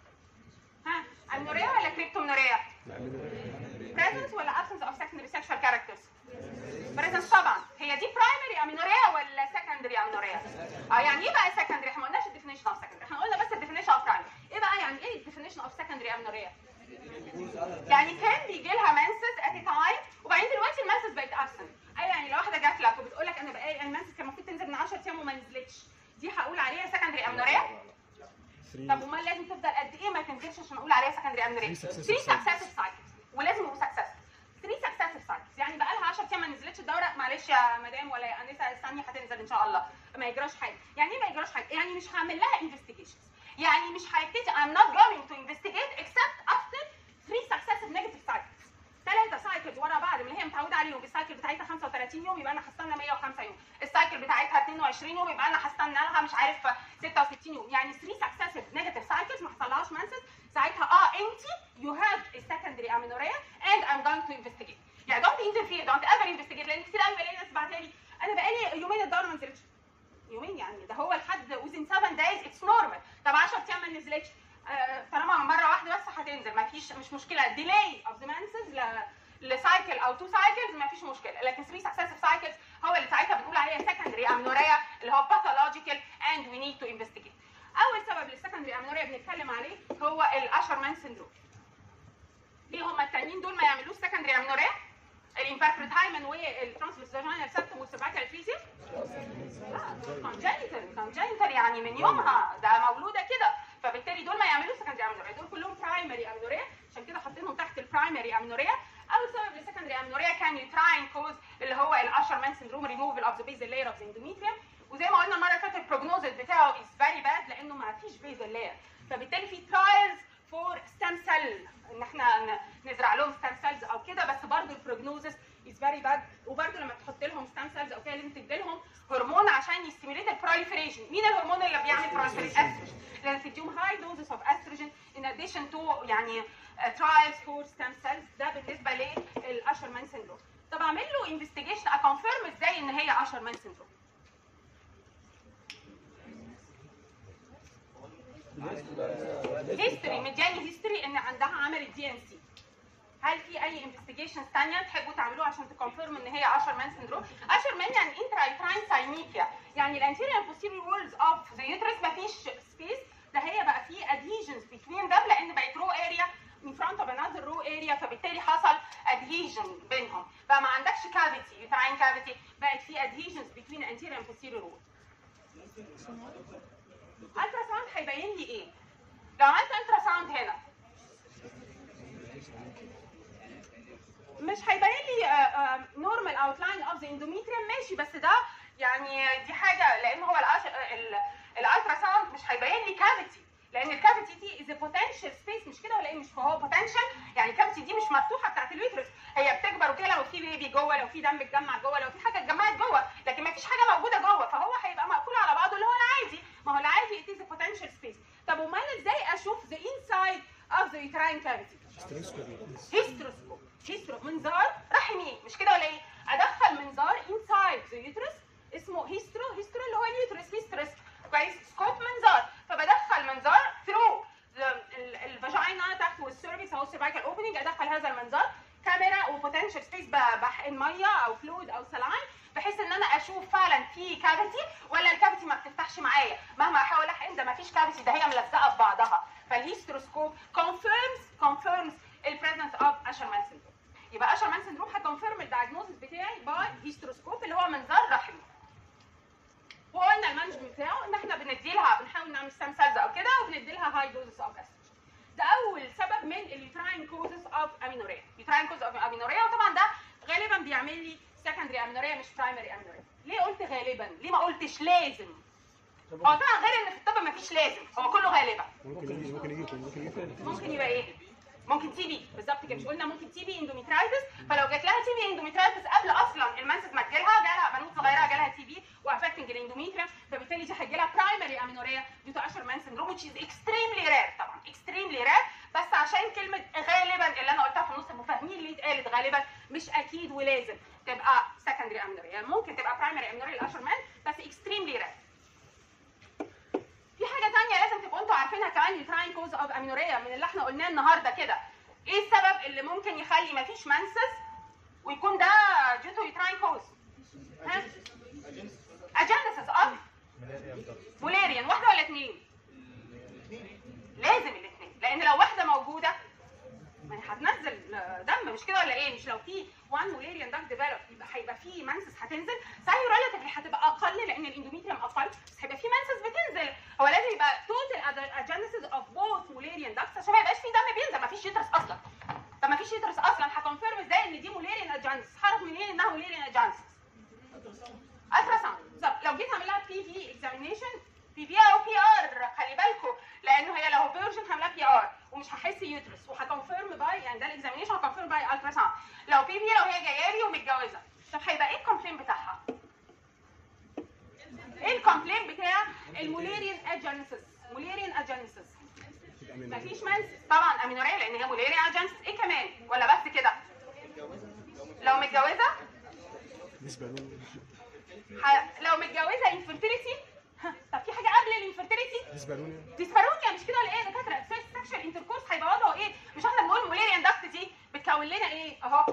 ها امنوريا ولا كريبتومنوريا؟ presence ولا absence of secondary sexual characters؟ presence طبعا هي دي primary amenorrhea ولا secondary amenorrhea؟ اه يعني ايه بقى secondary؟ احنا ما قلناش definition of secondary احنا قلنا بس definition of primary ايه بقى يعني ايه definition of secondary amenorrhea؟ يعني كان بيجي لها menses at a time وبعدين دلوقتي المنسس بقت absent ايوه يعني لو واحده جات لك وبتقول لك انا بقالي المنسس كان المفروض تنزل من 10 ايام وما نزلتش دي هقول عليها secondary amenorrhea؟ طب امال لازم تفضل قد ايه ما تنزلش عشان اقول عليها سكندري امنوريا؟ Three successive 3 سكسيسيف سايكلز ولازم يبقوا سكسيسيف 3 سكسيسيف سايكلز يعني بقى لها 10 ايام ما نزلتش الدوره معلش يا مدام ولا يا انسه استني هتنزل ان شاء الله ما يجراش حاجه يعني ايه ما يجراش حاجه؟ يعني مش هعمل لها انفستيجيشنز يعني مش هيبتدي I'm not going to investigate except after 3 successive negative cycles ثلاثة سايكلز ورا بعض من اللي هي متعودة عليهم السايكل بتاعتها 35 يوم يبقى انا هستنى 105 يوم، السايكل بتاعتها 22 يوم يبقى انا هستنى لها مش عارف 66 يوم، يعني 3 سكسيسيف نيجاتيف سايكلز ما حصلهاش منسس ساعتها اه انت يو هاف secondary amenorrhea and I'm going to investigate. يعني don't interfere don't ever investigate لان كتير قوي بلاقي ناس بعتها لي انا بقالي يومين الدوره ما نزلتش. يومين يعني ده هو لحد within 7 days it's normal طب 10 ايام ما نزلتش آه، طالما مره واحده بس هتنزل ما فيش مش مشكله ديلي اوف ذا منسز لسايكل او تو سايكلز ما فيش مشكله لكن 3 سكسيسيف سايكلز هو اللي ساعتها بنقول عليها سكندري امنوريا اللي هو باثولوجيكال اند وي نيد تو انفستيجيت اول سبب للسكندري امنوريا بنتكلم عليه هو الاشرمان سندروم ليه هما التانيين دول ما يعملوش سكندري امنوريا الامباكتد هايمن والترانسلس فاجينال سبتم والسيرفايكال فيزيا كونجنتال كونجنتال يعني من يومها ده مولوده كده فبالتالي دول ما يعملوش سكندري امنوريا دول كلهم برايمري امنوريا عشان كده حاطينهم تحت البرايمري امنوريا اول سبب للسكندري امنوريا كان يوتراين كوز اللي هو الاشرمان سندروم ريموفال اوف ذا بيزل لاير اوف ذا اندوميتريوم وزي ما قلنا المره اللي فاتت البروجنوزس بتاعه از فيري باد لانه ما فيش بيزل لاير فبالتالي في ترايلز فور ستام سيل ان احنا ن- نزرع لهم ستام سيلز او كده بس برضه البروجنوزس از فيري باد وبرضه لما تحط لهم ستام سيلز او كده لازم تدي لهم هرمون عشان يستيميليت البروليفريشن مين الهرمون اللي بيعمل بروليفريشن استروجين لان تديهم هاي دوزز اوف استروجين ان اديشن تو يعني ترايلز فور ستام سيلز ده بالنسبه للاشرمان سيندروم طب اعمل له انفستيجيشن اكونفيرم ازاي ان هي اشرمان سيندروم هيستوري مدياني هيستوري ان عندها عملت دي ان سي هل في اي انفستيجيشنز ثانيه تحبوا تعملوها عشان تكونفيرم ان هي اشرمان سندروم اشرمان يعني انترا يوتراين ساينيكيا يعني الانتيريور posterior وولز اوف ذا يوترس مفيش سبيس ده هي بقى في adhesions between them لان بقت رو اريا in front of another row area فبالتالي حصل adhesion بينهم بقى ما عندكش cavity uterine cavity بقت في adhesions between anterior and posterior wall الترا ساوند هيبين لي ايه؟ لو عملت الترا ساوند هنا مش هيبين لي نورمال اوتلاين اوف ذا اندوميتريوم ماشي بس ده يعني دي حاجه لان هو الالترا ساوند مش هيبين لي كافيتي لان الكافيتي دي از بوتنشال سبيس مش كده ولا ايه مش هو بوتنشال يعني الكافيتي دي مش مفتوحه بتاعت اليوترس هي بتكبر وكده لو في بيبي جوه لو في دم اتجمع جوه لو في حاجه اتجمعت جوه لكن ما فيش حاجه موجوده جوه فهو هيبقى مقفول على بعضه اللي هو العادي ما هو العادي it is a potential space طب امال ازاي اشوف the inside of the uterine cavity هيستروسكوب هيسترو منظار رحمي مش كده ولا ايه ادخل منظار انسايد ذا يوترس اسمه هيسترو هيسترو اللي هو اليوترس هيسترس كويس سكوب منظار فبدخل منظار ثرو الفاجينا تحت والسيرفيس اهو السيرفايكال اوبننج ادخل هذا المنظار كاميرا وبوتنشال سبيس بحقن ميه او فلويد او سلاين بحيث ان انا اشوف فعلا في كافيتي ولا الكافيتي ما بتفتحش معايا مهما احاول احقن ده ما فيش كافيتي ده هي ملزقه في بعضها فالهيستروسكوب confirms confirms البريزنس اوف اشرمان سندروم يبقى اشرمان سندروم هكونفيرم الدايجنوزس بتاعي باي هيستروسكوب اللي هو منظار رحمي وقلنا المانجمنت بتاعه ان احنا بندي لها بنحاول نعمل ستام سيلز او كده وبندي لها هاي دوزز اوف استروجين ده اول سبب من اليوتراين كوزز اوف امينوريا يوتراين كوز اوف امينوريا وطبعا ده غالبا بيعمل لي سكندري امينوريا مش برايمري امينوريا ليه قلت غالبا ليه ما قلتش لازم هو طبعا غير ان في الطب مفيش لازم هو كله غالبا ممكن يجي ممكن يجي ممكن يجي ممكن يبقى ايه؟ ممكن تي بي بالظبط كده مش قلنا ممكن تي بي اندوميترايتس فلو جات لها تي بي اندوميترايتس قبل اصلا المنسس ما تجيلها جالها بنوت صغيره جالها تي بي وافكتنج الاندوميتريم فبالتالي دي هيجي لها برايمري امينوريا دي تو اشر مان سندروم which is extremely rare طبعا extremely rare بس عشان كلمه غالبا اللي انا قلتها في النص تبقوا فاهمين ليه اتقالت غالبا مش اكيد ولازم تبقى secondary امينوريا يعني ممكن تبقى برايمري امينوريا لاشر مان بس extremely rare في حاجه ثانيه لازم تبقوا انتوا عارفينها كمان يوتراين كوز اوف امينوريا من اللي احنا قلناه النهارده كده ايه السبب اللي ممكن يخلي مفيش منسس ويكون ده due to uterine cause ها اجنسس اوف مولاريان واحده ولا اثنين لازم الاثنين لان لو واحده موجوده ما هي هتنزل دم مش كده ولا ايه مش لو في 1 مولاريان داك ديفلوب يبقى هيبقى في منسس هتنزل صحيح ريلاتيفلي هتبقى اقل لان الاندوميتريوم اقل بس هيبقى في منسس بتنزل هو لازم يبقى توتال اجينيسيس اوف بوث مولاريان داكس عشان ما يبقاش في دم بينزل ما فيش يترس اصلا طب ما فيش يترس اصلا هكونفيرم ازاي ان دي مولاريان اجينيسيس هعرف منين انها مولاريان اجينيسيس الترا ساوند بالظبط لو جيت اعمل لها بي في اكزامينيشن بي في او بي ار خلي بالكم لانه هي لو فيرجن هعملها بي ار ومش هحس يوترس وهكونفيرم باي يعني ده الاكزامينيشن هكونفيرم باي الترا ساوند لو بي في لو هي جايه لي ومتجوزه طب هيبقى ايه الكومبلين بتاعها؟ ايه الكومبلين بتاع الموليريان اجينيسيس موليريان اجينيسيس تبقى من مفيش منس طبعا امينوريا لان هي موليريان اجينيسيس ايه كمان ولا بس كده لو متجوزه بالنسبه له ح- لو متجوزه انفيرتيليتي طب في حاجه قبل الانفيرتيليتي بالنسبه له ديسبارونيا مش كده ولا ايه يا دكاتره سكشوال انتركورس هيبقى وضعه ايه مش احنا بنقول موليريان داكت دي بتكون لنا ايه اهو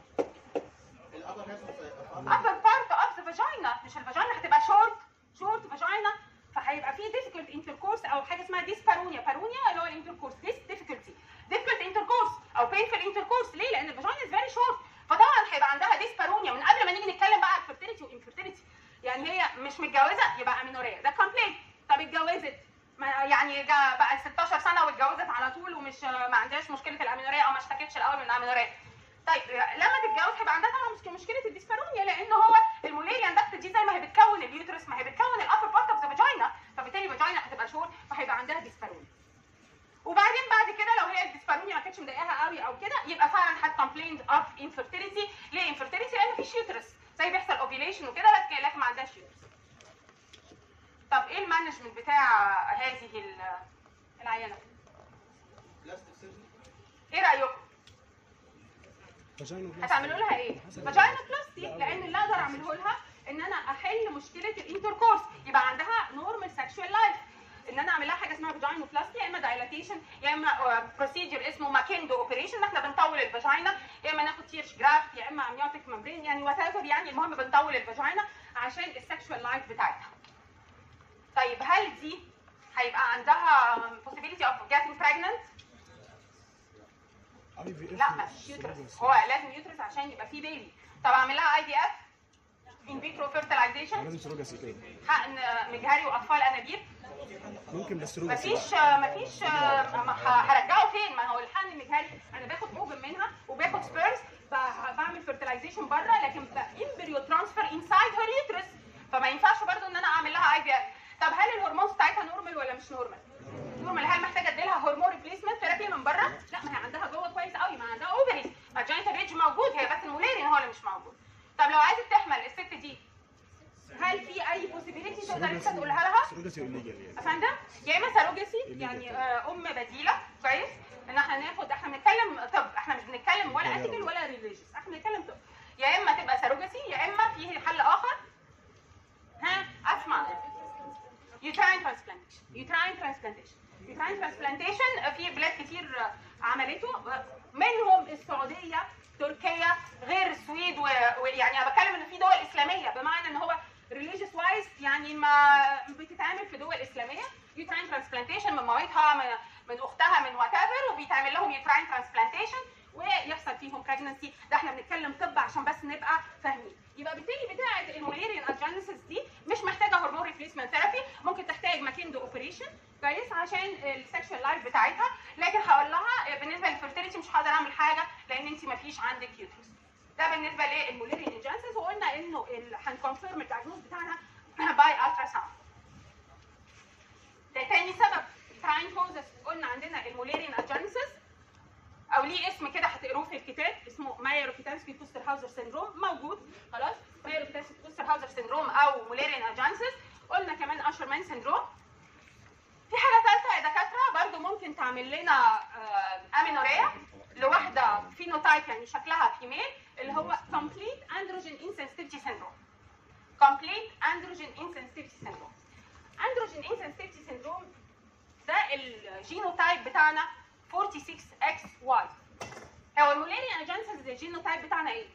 upper part of the vagina مش الفاجينا هتبقى شورت شورت فاجينا فهيبقى في difficult intercourse او حاجه اسمها ديسبارونيا بارونيا اللي هو الانتركورس ديس difficulty difficult intercourse او painful intercourse ليه لان الفاجينا is very short فطبعا هيبقى عندها ديسبارونيا من قبل ما نيجي نتكلم بقى على الفيرتيليتي والانفيرتيليتي يعني هي مش متجوزه يبقى امينوريا ده كومبلين طب اتجوزت ما يعني جا بقى 16 سنه واتجوزت على طول ومش ما عندهاش مشكله الامينوريا او ما اشتكتش الاول من الامينوريا طيب لما تتجوز هيبقى عندها طبعا مشكله مشكله الديسبارونيا لان هو الموليريان داكت دي زي ما هي بتكون اليوترس ما هي بتكون الابر بارت اوف ذا فاجينا فبالتالي الفاجينا هتبقى شور فهيبقى عندها ديسبارونيا وبعدين بعد كده لو هي الديسبارونيا ما كانتش مضايقاها قوي او كده يبقى فعلا هت كومبليند اوف انفيرتيليتي ليه انفيرتيليتي لان مفيش يوترس زي بيحصل اوفيليشن وكده لكن لكن ما عندهاش يوترس طب ايه المانجمنت بتاع هذه ال- العيانه ايه رايكم هتعملوا لها ايه؟ فاجينا بلاستي لان اللي اقدر اعمله لها ان انا احل مشكله الانتركورس يبقى عندها نورمال سكشوال لايف ان انا اعمل لها حاجه اسمها فاجينا بلاستي يا اما دايلاتيشن يا اما بروسيجر اسمه ماكيندو اوبريشن احنا بنطول الفاجينا يا اما ناخد تيرش جرافت يا اما امنيوتيك ممبرين يعني وات يعني المهم بنطول الفاجينا عشان السكشوال لايف بتاعتها طيب هل دي هيبقى عندها possibility of getting pregnant؟ لا مفيش يوترس هو لازم يوترس عشان يبقى فيه بيبي طب اعمل لها اي دي اف ان فيترو فيرتلايزيشن لازم سروجاسي كده حقن مجهري واطفال انابيب ممكن بس سروجاسي مفيش مفيش ما ه- هرجعه فين ما هو الحقن المجهري انا باخد اوفن منها وباخد سبيرز بعمل فيرتلايزيشن بره لكن امبريو ترانسفير انسايد هير يوترس فما ينفعش برضو ان انا اعمل لها اي دي اف طب هل الهرمونز بتاعتها نورمال ولا مش نورمال؟ نورمال هل محتاجه ادي لها هرمون ريبليسمنت ثيرابي من بره؟ لا ما هي عندها جوه كويس قوي ما عندها اوفريز ما الجاينت ريج موجود هي بس المولارين هو اللي مش موجود طب لو عايزه تحمل الست دي هل في اي بوسيبيليتي تقدر انت تقولها لها؟ سروجاسي الليجل يعني افندم يا اما ساروجسي يعني آه، ام بديله كويس ان احنا ناخد احنا بنتكلم طب احنا مش بنتكلم ولا اثيكال ولا ريليجيوس احنا بنتكلم طب يا اما تبقى ساروجسي يا اما في حل اخر ها اسمع يوتراين ترانسبلانتيشن يوتراين ترانسبلانتيشن يوتراين ترانسبلانتيشن في بلاد كتير آه، عملته منهم السعوديه تركيا غير السويد و- ويعني انا بتكلم ان في دول اسلاميه بمعنى ان هو ريليجيوس وايز يعني ما بتتعمل في دول اسلاميه يوتراين ترانسبلانتيشن من مامتها من, من اختها من وات ايفر وبيتعمل لهم يوتراين ترانسبلانتيشن ويحصل فيهم بريجنسي ده احنا بنتكلم طب عشان بس نبقى فاهمين يبقى بالتالي بتاعه الموليريان اجينيسيس دي مش محتاجه هرمون ريبليسمنت ثيرابي ممكن تحتاج ماكيندو اوبريشن كويس عشان السكشوال لايف بتاعتها لكن هقول لها بالنسبه للفيرتيليتي مش هقدر اعمل حاجه لان انت ما فيش عندك يوترس ده بالنسبه للموليريان اجينيسيس وقلنا انه ال- هنكونفيرم الدايجنوز بتاعنا باي الترا ساوند آه تاني سبب تراين كوزس قلنا عندنا الموليريان اجانسس او ليه اسم كده هتقروه في الكتاب اسمه مايروكيتانسكي كوستر هاوزر سيندروم موجود خلاص مايروكيتانسكي كوستر هاوزر سيندروم او موليريان اجانسس قلنا كمان اشرمان سيندروم في حاجه ثالثه يا دكاتره برضو ممكن تعمل لنا آه امينوريا لواحده فينوتايب يعني شكلها فيميل اللي هو complete androgen insensitivity syndrome complete androgen insensitivity syndrome androgen insensitivity syndrome ده الجينوتايب بتاعنا 46XY هو المولاريان اجانسز الجينوتايب بتاعنا ايه؟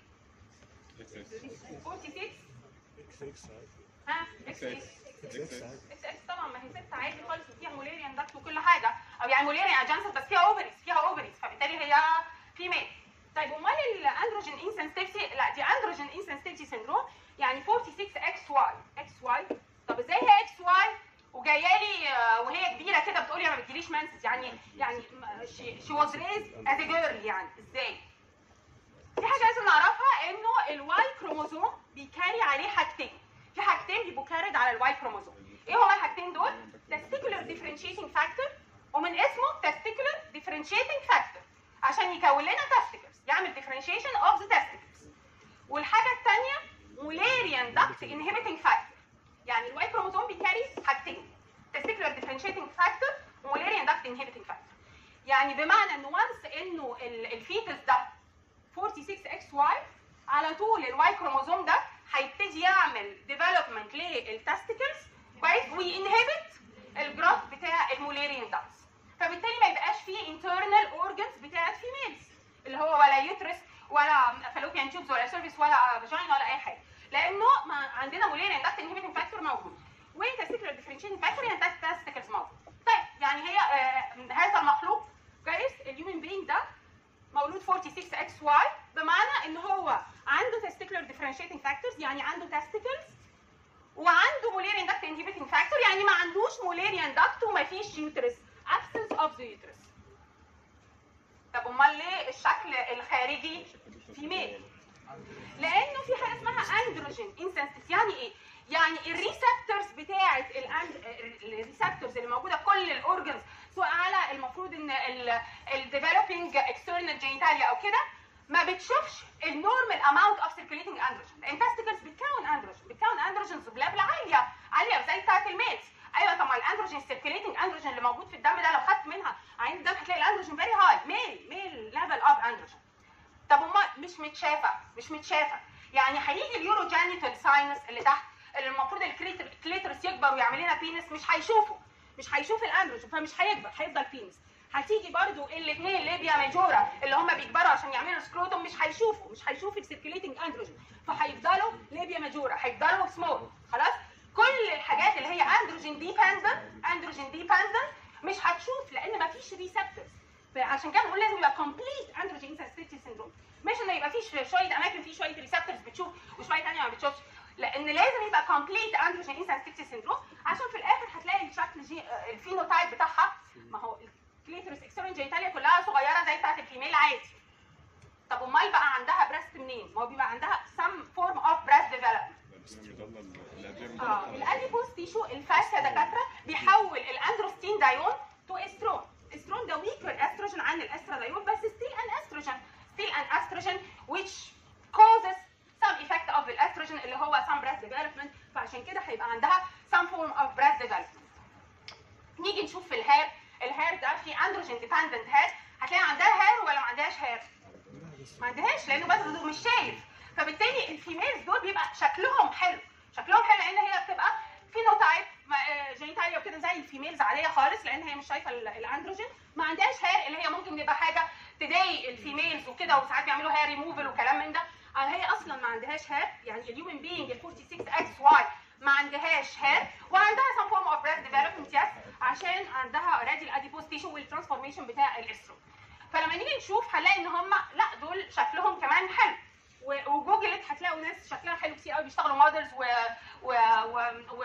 46 اكس اكس ها اكس XX. اكس اكس اكس اكس اكس طبعا ما هي ست عادي خالص فيها مولاريان داكت وكل حاجه او يعني مولاريان اجانسز بس فيها اوفريز فيها اوفريز فبالتالي هي فيميل طيب امال الاندروجين انسنسيتيفيتي لا دي اندروجين انسنسيتيفيتي سيندروم يعني 46 اكس واي اكس واي طب ازاي هي اكس واي وجايه لي آه، وهي كبيره كده بتقول لي ما بتجيليش منسس يعني يعني شي واز ريز از جيرل يعني ازاي؟ في حاجه لازم نعرفها انه الواي كروموزوم بيكاري عليه حاجتين في حاجتين بيبقوا كارد على الواي كروموزوم ايه هما الحاجتين دول testicular differentiating factor ومن اسمه testicular differentiating factor عشان يكون لنا testicles يعمل differentiation of the testicles والحاجه الثانيه مولاريان duct inhibiting factor يعني الواي كروموزوم بيكاري حاجتين testicular differentiating factor ومولاريان duct inhibiting factor يعني بمعنى ان وانس انه ال- الفيتس ده 46 اكس واي على طول الواي كروموزوم ده هيبتدي يعمل ديفلوبمنت للتستيكلز كويس وينهبت الجراف بتاع المولاريان داكس فبالتالي ما يبقاش فيه انترنال اورجنز بتاعت فيميلز اللي هو ولا يوترس ولا فالوبيان تيوبز ولا سيرفيس ولا فاجينا ولا اي حاجه لانه ما عندنا مولاريان داكت انهبيتنج فاكتور موجود وتستيكلر ديفرنشيتنج فاكتور يعني تستيكلز موجود طيب يعني هي آه هذا المخلوق كويس الهيومن بينج ده مولود 46 اكس واي بمعنى ان هو عنده testicular differentiating factors يعني عنده testicles وعنده مولاريان داكت inhibiting factor يعني ما عندوش مولاريان داكت وما فيش uterus absence of the uterus طب امال ليه الشكل الخارجي فيميل لانه في حاجه اسمها اندروجين انسنسيتيف يعني ايه يعني الريسبتورز بتاعه الريسبتورز اللي موجوده في كل الاورجنز سواء على المفروض ان الديفلوبينج اكسترنال جينيتاليا او كده ما بتشوفش النورمال اماونت اوف سيركيليتنج اندروجين الانتستيكلز بتكون اندروجين بتكون اندروجينز بليفل عاليه عاليه زي بتاعه الميلز ايوه طب ما الاندروجين سيركيليتنج اندروجين اللي موجود في الدم ده لو خدت منها عين الدم هتلاقي الاندروجين فيري هاي ميل ميل ليفل اوف اندروجين طب امال مش متشافه مش متشافه يعني هيجي اليورو جانيتال ساينس اللي تحت اللي المفروض الكليترس يكبر ويعمل لنا بينس مش هيشوفه مش هيشوف الاندروجين فمش هيكبر هيفضل بينس هتيجي برضو الاثنين ليبيا ميجورا اللي هم بيكبروا عشان يعملوا سكروتوم مش هيشوفوا مش هيشوفوا السيركيليتنج اندروجين فهيفضلوا ليبيا ميجورا هيفضلوا سمول خلاص كل الحاجات اللي هي اندروجين ديبندنت اندروجين ديبندنت مش هتشوف لان ما فيش ريسبتورز فعشان كده بنقول لازم يبقى كومبليت اندروجين سنسيتيفيتي سيندروم مش ان يبقى فيش شويه اماكن فيه شويه ريسبتورز بتشوف وشويه ثانيه ما بتشوفش لان لازم يبقى كومبليت اندروجين انسنسيتيفيتي سيندروم عشان في الاخر هتلاقي الشكل جي الفينوتايب بتاعها ما هو الكليتورس اكسترن جينيتاليا كلها صغيره زي بتاعت الفيميل عادي طب امال بقى عندها بريست منين؟ ما هو بيبقى عندها some form of breast development اه الاديبوس تيشو الفاش يا دكاتره بيحول الاندروستين دايون تو استرون استرون ده ويكر استروجين عن الاسترادايون بس ستيل ان استروجين ستيل ان استروجين which causes some effect of الاستروجين اللي هو some breast development فعشان كده هيبقى عندها some form of breast development نيجي نشوف في الهير الهير ده في اندروجين ديبندنت هير هتلاقي عندها هير ولا ما عندهاش هير ما عندهاش لانه بس مش شايف فبالتالي الفيميلز دول بيبقى شكلهم حلو شكلهم حلو لان هي بتبقى فينوتايب جينيتاليا وكده زي الفيميلز عاديه خالص لان هي مش شايفه ال- الاندروجين ما عندهاش هير اللي هي ممكن يبقى حاجه تضايق الفيميلز وكده وساعات بيعملوا هير ريموفل وكلام من ده آه، هي اصلا ما عندهاش هير يعني الهيومن بينج ال 46 اكس واي ما عندهاش هير وعندها some form of breast development yes عشان عندها اوريدي الاديبوز تيشو والترانسفورميشن بتاع الاسترو فلما نيجي نشوف هنلاقي ان هم لا دول شكلهم كمان حلو و- وجوجلت هتلاقوا ناس شكلها حلو كتير قوي بيشتغلوا مودلز و و و, و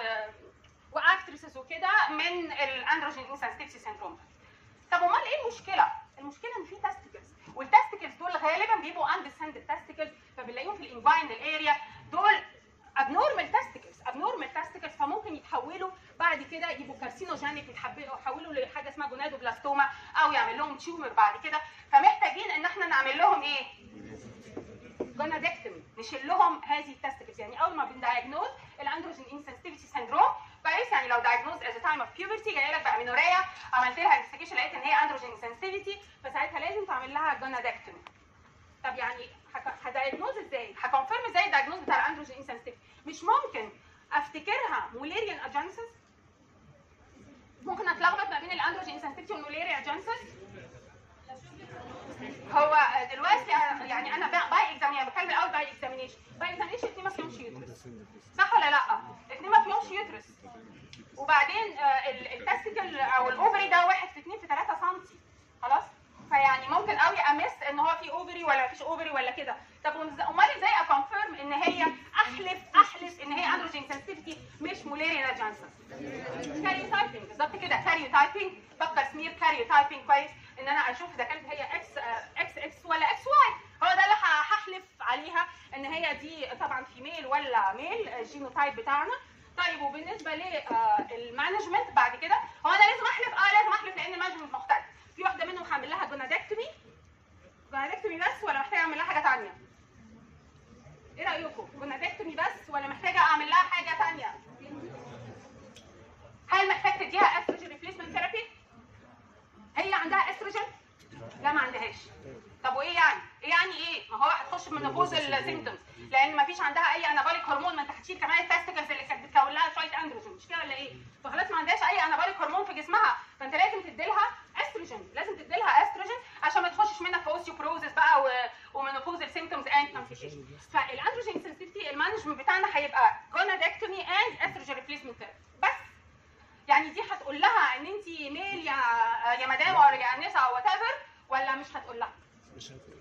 واكترسز وكده من الاندروجين انسنسيتيفيتي سيندروم طب امال ايه المشكله؟ المشكله ان في تستيكلز والتستيكلز دول غالبا بيبقوا اندسندد تستيكلز فبنلاقيهم في الانفاينال اريا دول abnormal testicles abnormal testicles فممكن يتحولوا بعد وبعد كده يبقوا كارسينوجينيك يتحولوا لحاجه اسمها جونادوبلاستوما او يعمل لهم تيومر بعد كده فمحتاجين ان احنا نعمل لهم ايه؟ جونادكتومي نشيل لهم هذه التستكلز يعني اول ما بندايجنوز الاندروجين انسنسيتيفيتي سيندروم كويس يعني لو دايجنوز از تايم اوف بيوبرتي جاي لك بامينوريا عملت لها انفستيجيشن لقيت ان هي اندروجين انسنسيتيفيتي فساعتها لازم تعمل لها جونادكتومي طب يعني هدايجنوز ازاي؟ هكونفيرم ازاي الدايجنوز بتاع الاندروجين انسنسيتيفيتي مش ممكن افتكرها موليريان اجانسس ممكن اتلخبط ما بين الاندروجين انسنسيتيفيتي والموليريان اجانسس هو دلوقتي يعني انا باي اكزامينيشن بتكلم الاول باي اكزامينيشن باي اكزامينيشن الاثنين ما فيهمش يوترس صح ولا لا؟ الاثنين ما فيهمش يوترس وبعدين التستيكل او الاوفري ده واحد في 2 في 3 سم خلاص؟ فيعني ممكن قوي امس ان هو في اوفري ولا مفيش اوفري ولا كده طب امال ازاي اكونفيرم ان هي احلف احلف ان هي اندروجين سنسيتيفيتي مش موليريان جانسون كاريو تايبنج بالظبط كده كاريو تايبنج بقدر سمير كاريو تايبنج كويس ان انا اشوف اذا كانت هي اكس اكس اكس ولا اكس واي هو ده اللي هحلف عليها ان هي دي طبعا فيميل ولا ميل الجينوتايب بتاعنا طيب وبالنسبه للمانجمنت بعد كده هو انا لازم احلف اه لازم احلف لان المانجمنت مختلف في واحده منهم هعمل لها جونادكتومي جونادكتومي بس ولا محتاجه اعمل لها حاجه ثانيه ايه رايكم جونادكتومي بس ولا محتاجه اعمل لها حاجه ثانيه هل محتاج تديها استروجين ريبليسمنت ثيرابي هي عندها استروجين لا ما عندهاش طب وايه يعني ايه يعني ايه ما هو هتخش من نفوذ السيمبتومز لان ما فيش عندها اي انابوليك هرمون ما انت هتشيل كمان التستيكلز اللي كانت بتكون لها شويه اندروجين مش كده ولا ايه فخلاص ما عندهاش اي انابوليك هرمون في جسمها فانت لازم تدي لها استروجين لازم تدي لها استروجين عشان ما تخشش منك في اوستيوبروزس بقى و... ومنوبوز السيمبتومز اند كونفيشن فالاندروجين سنسيتيفيتي المانجمنت بتاعنا هيبقى جونادكتومي اند استروجين ريبليسمنت بس يعني دي هتقول لها ان انت ميل يا يا مدام او يا انسه او وات ايفر ولا مش هتقول لها؟ مش هت-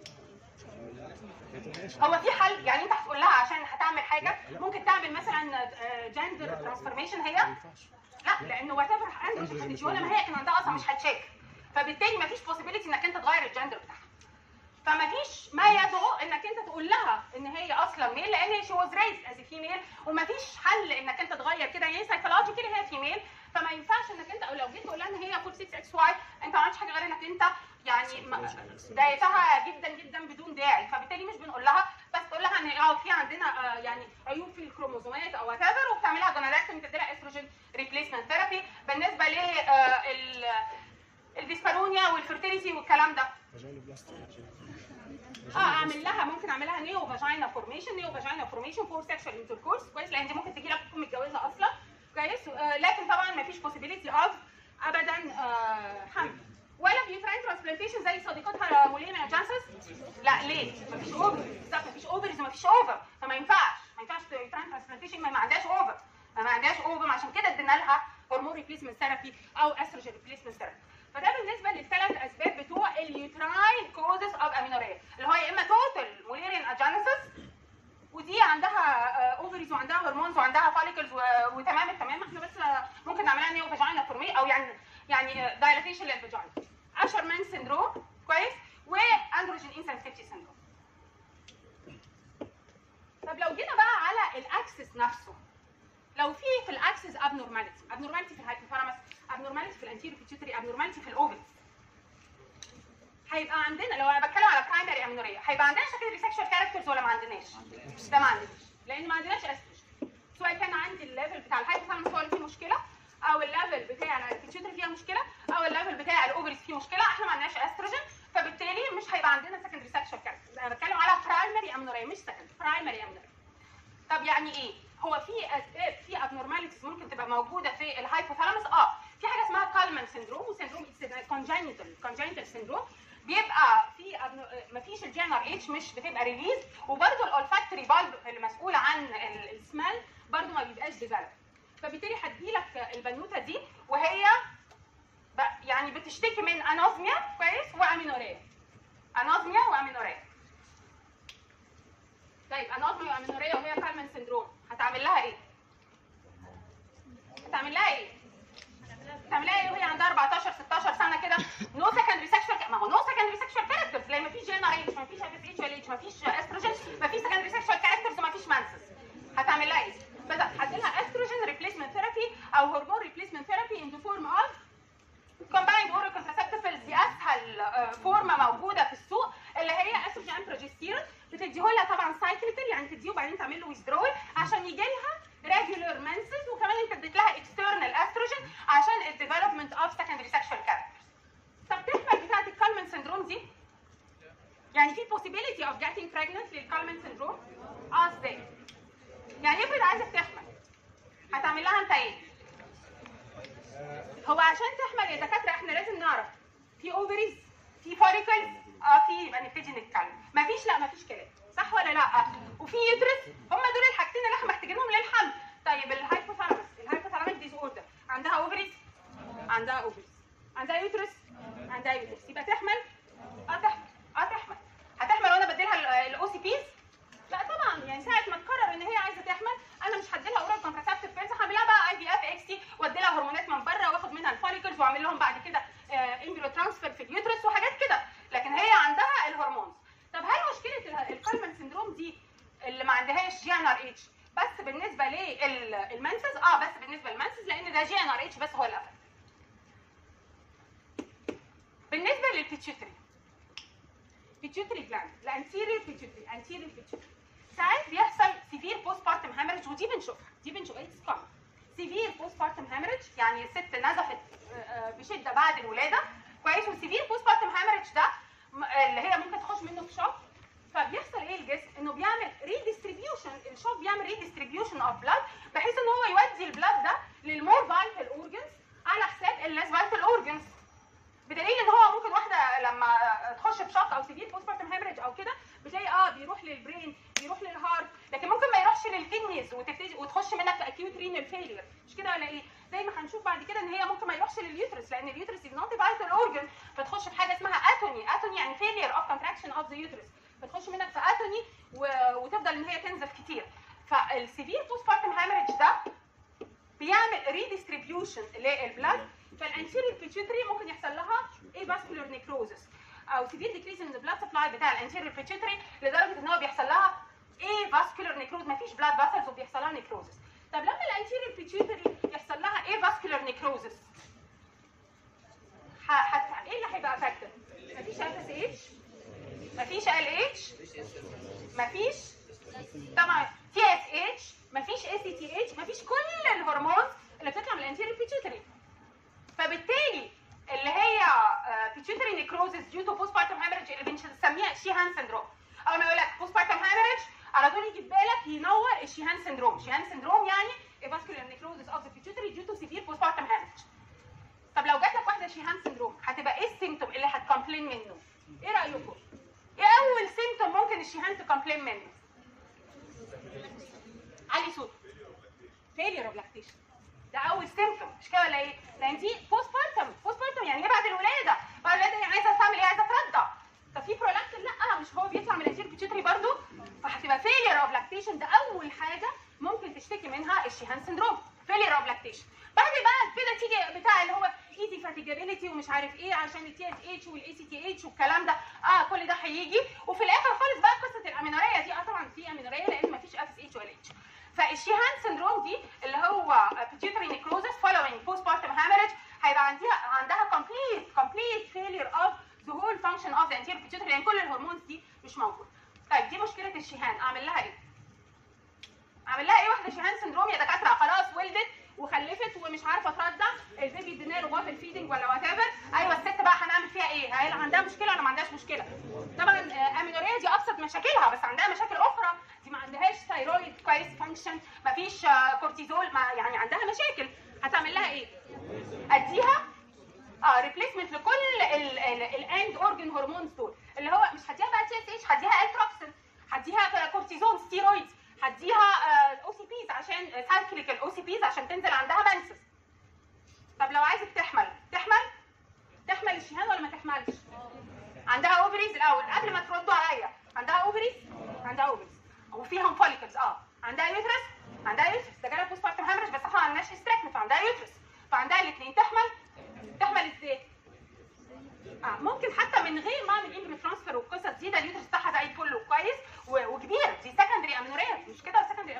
هو في حل يعني انت هتقول لها عشان هتعمل حاجه ممكن تعمل مثلا جندر ترانسفورميشن هي ما ينفعش لا لانه وات ايفر اندروجين هتديهولها ما هي كان عندها اصلا مش هتشيك فبالتالي مفيش بوسيبيليتي انك انت تغير الجندر بتاعها فمفيش ما يدعو انك انت تقول لها ان هي اصلا ميل لان شي واز ريز از فيميل ومفيش حل انك انت تغير كده يعني سايكولوجيكالي هي فيميل فما ينفعش انك انت او لو جيت تقول لها ان هي كود 6 اكس واي انت ما عملتش حاجه غير انك انت يعني ما- ضايقتها جدا جدا بدون داعي فبالتالي مش بنقول لها بس تقول لها ان اه في عندنا آه، يعني عيوب في الكروموزومات او وات ايفر وبتعملها جونادكتومي تدي لها استروجين ريبليسمنت ثيرابي بالنسبه ل الديسبارونيا والفيرتيليتي والكلام ده فاجينا بلاستيك اه اعمل لها ممكن اعمل لها نيو فاجينا فورميشن نيو فاجينا فورميشن فور سيكشوال انتركورس كويس لان دي ممكن تجي لك تكون متجوزه اصلا كويس آه لكن طبعا ما فيش بوسيبيليتي اوف ابدا آه حمل ولا بيوتراين ترانسبلانتيشن زي صديقتها مولينا جانسس لا ليه؟ ما فيش اوفر بالظبط ما فيش اوفرز وما فيش اوفر فما ينفعش ما ينفعش يوتراين ترانسبلانتيشن ما ما عندهاش اوفر ما عندهاش اوفر عشان كده ادينا لها هرمون ريبليسمنت ثيرابي او استروجين ريبليسمنت ثيرابي فده بالنسبه للثلاث اسباب بتوع اليوتراين كوزز اوف امينوريا اللي هو يا اما توتال موليريان اجانسس ودي عندها اوفريز وعندها هرمونز وعندها فاليكلز وتمام التمام احنا بس آه، ممكن نعملها نيو فاجينا فورمي او يعني يعني دايلاتيشن للفاجينا اشهر مان سندروم كويس واندروجين انسنسيتي سندروم طب لو جينا بقى على الاكسس نفسه لو في في الاكسس ابنورماليتي ابنورماليتي في الهايبوثالاموس ابنورماليتي في الانتيريو بيتيوتري ابنورماليتي في الاوفيس هيبقى عندنا لو انا بتكلم على برايمري امينوريا هيبقى عندنا سكندري سيكشوال كاركترز ولا ما عندناش؟ ده ما عندناش لان ما عندناش استروجين سواء كان عندي الليفل بتاع الهايبوثالاموس هو اللي فيه مشكله او الليفل بتاع البيتيوتري فيها مشكله او الليفل بتاع الاوفريز فيه مشكله احنا ما عندناش استروجين فبالتالي مش هيبقى عندنا سكندري سيكشوال كاركترز انا بتكلم على برايمري امينوريا مش سكندري برايمري امينوريا طب يعني ايه؟ هو في اسباب في ابنورماليتيز ممكن تبقى موجوده في الهايبوثالاموس اه في حاجه اسمها كالمان سيندروم وسيندروم كونجنتال كونجنتال سيندروم بيبقى في ما فيش الجي ان ار اتش مش بتبقى ريليز وبرده الاولفاكتوري بالب اللي مسؤول عن السمال برده ما بيبقاش ديفلوب فبالتالي هديلك البنوته دي وهي ب- يعني بتشتكي من انوزميا كويس وامينوريا انوزميا وامينوريا طيب انوزميا وامينوريا وهي كالمان سيندروم هتعمل لها ايه؟ هتعمل لها ايه؟ هتعمل لها ايه وهي عندها 14 16 سنه كده نو سكندري سيكشوال ما هو نو سكندري سيكشوال كاركترز لان مفيش جي ان ار اتش مفيش اف اس اتش ولا اتش مفيش استروجين مفيش سكندري سيكشوال كاركترز ومفيش مانسس هتعمل لها ايه؟ بدأ هدي لها استروجين ريبليسمنت ثيرابي او هرمون ريبليسمنت ثيرابي ان ذا فورم اوف كومبايند اورال كونتراسبتيف دي اسهل آه، فورمه موجوده في السوق اللي هي استروجين اند بروجستيرون بتديه لها طبعا سايكليكال يعني تديه وبعدين تعمل له ويزدرول عشان يجي لها ريجولار منسز وكمان انت اديت لها اكسترنال استروجين عشان الديفلوبمنت اوف سكندري سكشوال كاركترز طب تحمل بتاعت الكالمن سندروم دي يعني في possibility of getting pregnant للكالمن سندروم اه ازاي يعني افرض عايزه تحمل هتعمل لها انت ايه هو عشان تحمل يا دكاتره احنا لازم نعرف في اوفريز في فوليكلز اه في يبقى نبتدي نتكلم مفيش لا مفيش كلام صح ولا لا وفي يوترس هم دول الحاجتين اللي احنا محتاجينهم للحمل طيب الهايبوثالامس الهايبوثالاميك ديز اوردر عندها اوفريز عندها اوفريز عندها يوترس عندها يوترس يبقى تحمل اه تحمل اه تحمل هتحمل وانا بديلها الاو سي بيز لا طبعا يعني ساعه ما تقرر ان هي عايزه تحمل انا مش هدي لها اورال كونتراسبتيف بيلز هعمل لها بقى اي في اف اكس تي وادي لها هرمونات من بره واخد منها الفوليكلز واعمل لهم بعد كده امبريو ترانسفير في اليوترس وحاجات كده لكن هي عندها الهرمونز طب هل مشكله الكالمان سندروم دي اللي ما عندهاش جي ان ار اتش بس بالنسبه للمنسز اه بس بالنسبه للمنسز لان ده جي ان ار اتش بس هو اللي قفل بالنسبه للبيتشوتري بيتشوتري جلاند الانتيريور بيتشوتري انتيريور بيتشوتري ساعات بيحصل سيفير بوست بارتم هامرج ودي بنشوفها دي بنشوفها اتس كومن سيفير بوست بارتم هامرج يعني الست نزفت آه، آه، بشده بعد الولاده كويس والسيفير بوست بارتم هامرج ده م- اللي هي ممكن تخش منه في شوك فبيحصل ايه الجسم انه بيعمل ريديستريبيوشن الشوك بيعمل ريديستريبيوشن اوف بلاد بحيث ان هو يودي البلاد ده للمور فايتال اورجنز على حساب الليس فايتال اورجنز بدليل ان هو ممكن واحده لما تخش في شوك او سيفير بوست بارتم هامرج او كده بتلاقي اه بيروح للبرين بيروح للهارت لكن ممكن ما يروحش للكدنيز وتبتدي وتخش منك في اكيوت رينال فيلير مش كده ولا ايه؟ زي ما هنشوف بعد كده ان هي ممكن ما يروحش لليوترس لان اليوترس از نوت فايتال اورجن فتخش في حاجه اسمها اتوني اتوني يعني فيلير اوف كونتراكشن اوف ذا يوترس فتخش منك في اتوني و... وتفضل ان هي تنزف كتير فالسيفير بوست بارتم هامرج ده بيعمل ريديستريبيوشن للبلاد فالانتيريور بيتيوتري ممكن يحصل لها ايه فاسكولار نيكروزس او سيفير ديكريز ان البلاد سبلاي بتاع الانتيريور بيتيوتري لدرجه ان هو بيحصل لها ايه فاسكولار نيكروز مفيش بلاد فاسلز وبيحصل لها نيكروزس طب لما الانتيريور بيتيوتري يحصل لها ايه فاسكولار نيكروزس ايه اللي هيبقى افكتد مفيش اف اس اتش مفيش ال اتش مفيش طبعا تي اس اتش مفيش اي سي تي اتش مفيش كل الهرمونز اللي بتطلع من الانتيريور بيتيوتري فبالتالي اللي هي بيتيوتري نيكروزس ديو تو بوست بارتم هامرج اللي بنسميها شيهان سندروم اول ما يقول لك بوست بارتم هامرج على طول يجي في بالك ينور الشيهان سندروم شيهان سندروم يعني فاسكولار نيكروزس اوف ذا بيتيوتري ديو تو سيفير بوست بارتم هامرج طب لو جات لك واحده شيهان سندروم هتبقى ايه السيمتوم اللي هتكمبلين منه ايه رايكم ايه اول سيمتوم ممكن الشيهان تكمبلين منه علي صوت فيلير اوف لاكتيشن ده اول سيمتوم مش كده ولا ايه؟ لان دي بوست بارتم بوست بارتم يعني ايه بعد الولاده؟ بعد الولاده هي عايزه تعمل ايه؟ عايزه ترضع طب في برولكتين لا مش هو بيطلع من الانتير بيتيوتري برضه فهتبقى فيلير اوف لاكتيشن ده اول حاجه ممكن تشتكي منها الشيهان سندروم فيلير اوف لاكتيشن بعد بقى كده تيجي بتاع اللي هو ايزي فاتيجابيلتي ومش عارف ايه عشان التي اس اتش والاي سي تي اتش والكلام ده اه كل ده هيجي وفي الاخر خالص بقى قصه الامينوريه دي اه طبعا في امينوريه لان مفيش اف اس اتش ولا اتش فالشيهان سندروم دي اللي هو pituitary necrosis following postpartum hemorrhage هيبقى عندها عندها complete complete failure of the whole function of the anterior pituitary لان كل الهرمونز دي مش موجوده. طيب دي مشكله الشيهان اعمل لها ايه؟ اعمل لها ايه واحده شيهان سندروم يا دكاتره خلاص ولدت وخلفت ومش عارفه ترضع البيبي ادينا له بابل فيدنج ولا وات ايفر ايوه الست بقى هنعمل فيها ايه؟ هل عندها مشكله ولا ما عندهاش مشكله؟ طبعا آه، امينوريا دي ابسط مشاكلها بس عندها مشاكل اخرى دي ما عندهاش ثايرويد كويس فانكشن ما فيش كورتيزول ما يعني عندها مشاكل هتعمل لها ايه؟ اديها اه ريبليسمنت لكل الاند اورجن هرمونز دول اللي هو مش هديها بقى تي اس اتش هديها التروكسين هديها كورتيزون ستيرويدز هديها او سي بيز عشان سايكليكال او سي بيز عشان تنزل عندها منسس طب لو عايزه تحمل تحمل تحمل الشيهان ولا ما تحملش عندها اوفريز الاول قبل ما تردوا عليا عندها اوفريز عندها اوفريز وفيهم فوليكلز اه عندها يوترس عندها يوترس ده جالها بوست بارتم هامرج بس احنا ما عندناش استراكن فعندها يوترس فعندها الاثنين تحمل تحمل ازاي؟ اه ممكن حتى من غير ما اعمل امبريو ترانسفير والقصص دي ده اليوترس بتاعها زي الفل وكويس و- وكبير دي سكندري امنوريه مش كده سكندري امنوريه ولا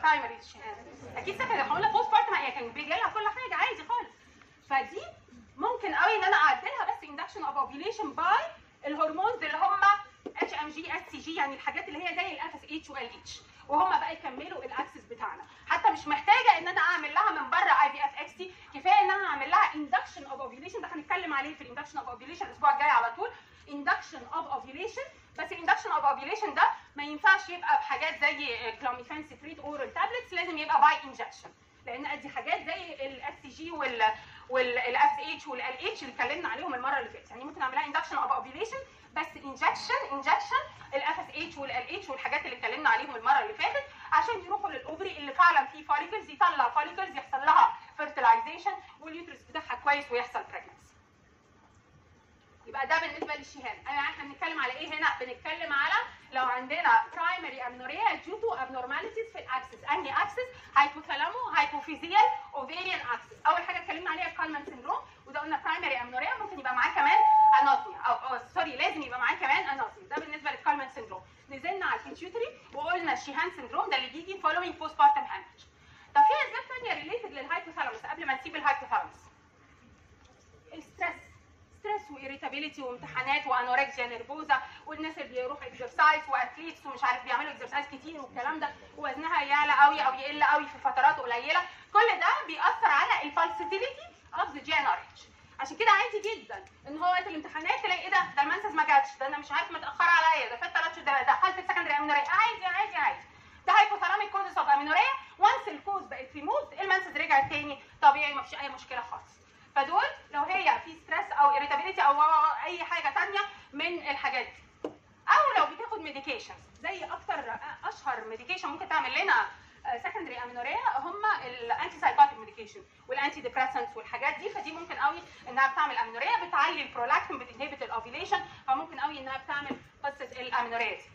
برايمري اكيد سكندري هقول لك بوست بارتم هي كان بيجي لها كل حاجه عادي خالص فدي ممكن قوي ان انا اعدلها بس اندكشن اوف اوفيوليشن باي الهرمونز اللي هم اتش ام جي اس سي جي يعني الحاجات اللي هي زي الاف اس اتش وال اتش وهم بقى يكملوا الاكسس بتاعنا حتى مش محتاجه ان انا اعمل لها من بره اي في اف اكس تي كفايه ان انا اعمل لها اندكشن اوف اوفيوليشن ده هنتكلم عليه في الاندكشن اوف اوفيوليشن الاسبوع الجاي على طول اندكشن اوف اوفيوليشن بس الاندكشن اوف اوفيوليشن ده ما ينفعش يبقى بحاجات زي كلاميفان سيتريت اورال تابلتس لازم يبقى باي انجكشن لان دي حاجات زي الاف سي جي وال والاف اتش والال اتش اللي اتكلمنا عليهم المره اللي فاتت يعني ممكن اعملها اندكشن اوف اوفيوليشن بس انجكشن انجكشن الاف اس اتش والال اتش والحاجات اللي اتكلمنا عليهم المره اللي فاتت عشان يروحوا للاوفري اللي فعلا فيه فوليكلز يطلع فوليكلز يحصل لها فيرتلايزيشن واليوترس بتاعها كويس ويحصل بريجنسي يبقى ده بالنسبه للشهاد انا احنا بنتكلم على ايه هنا بنتكلم على لو عندنا برايمري امنوريا due to abnormalities في الاكسس انهي اكسس هايبوثالامو هايبوفيزيال اوفيريان اكسس اول حاجه اتكلمنا عليها الكالمان سيندروم وده قلنا برايمري امنوريا ممكن يبقى معاه كمان انوزميا او, أو سوري لازم يبقى معاه كمان انوزميا ده بالنسبه للكالمان سيندروم نزلنا على البيتيوتري وقلنا الشيهان سيندروم ده اللي بيجي فولوينج بوست بارتم هامج طب في اسباب ثانيه ريليتد للهايبوثالاموس قبل ما نسيب الهايبوثالاموس الستريس ستريس وإيريتابيليتي وامتحانات وانوركسيا نيرفوزا والناس اللي بيروحوا اكسرسايز واثليتس ومش عارف بيعملوا اكسرسايز كتير والكلام ده ووزنها يعلى قوي او يقل قوي في فترات قليله كل ده بيأثر على الفالسيتيليتي اوف ذا جي ان ار اتش عشان كده عادي جدا ان هو وقت الامتحانات تلاقي ايه ده ده المنسز ما جاتش ده انا مش عارف متاخره عليا ده فات ثلاث ده ده حاله السكندري امينوريا عادي عادي عادي ده هايبوثالاميك كوزس اوف امينوريا وانس الكوز بقت ريموف المنسز رجعت تاني طبيعي ما فيش اي مشكله خالص فدول لو هي في ستريس او irritability او اي حاجه ثانيه من الحاجات دي او لو بتاخد ميديكيشن زي اكتر اشهر ميديكيشن ممكن تعمل لنا سكندري امينوريا هم الانتي سايكوتيك ميديكيشن والانتي ديبريسنتس والحاجات دي فدي ممكن قوي انها بتعمل امينوريا بتعلي البرولاكتين بتنهبت الاوفيليشن فممكن قوي انها بتعمل قصه الامينوريا دي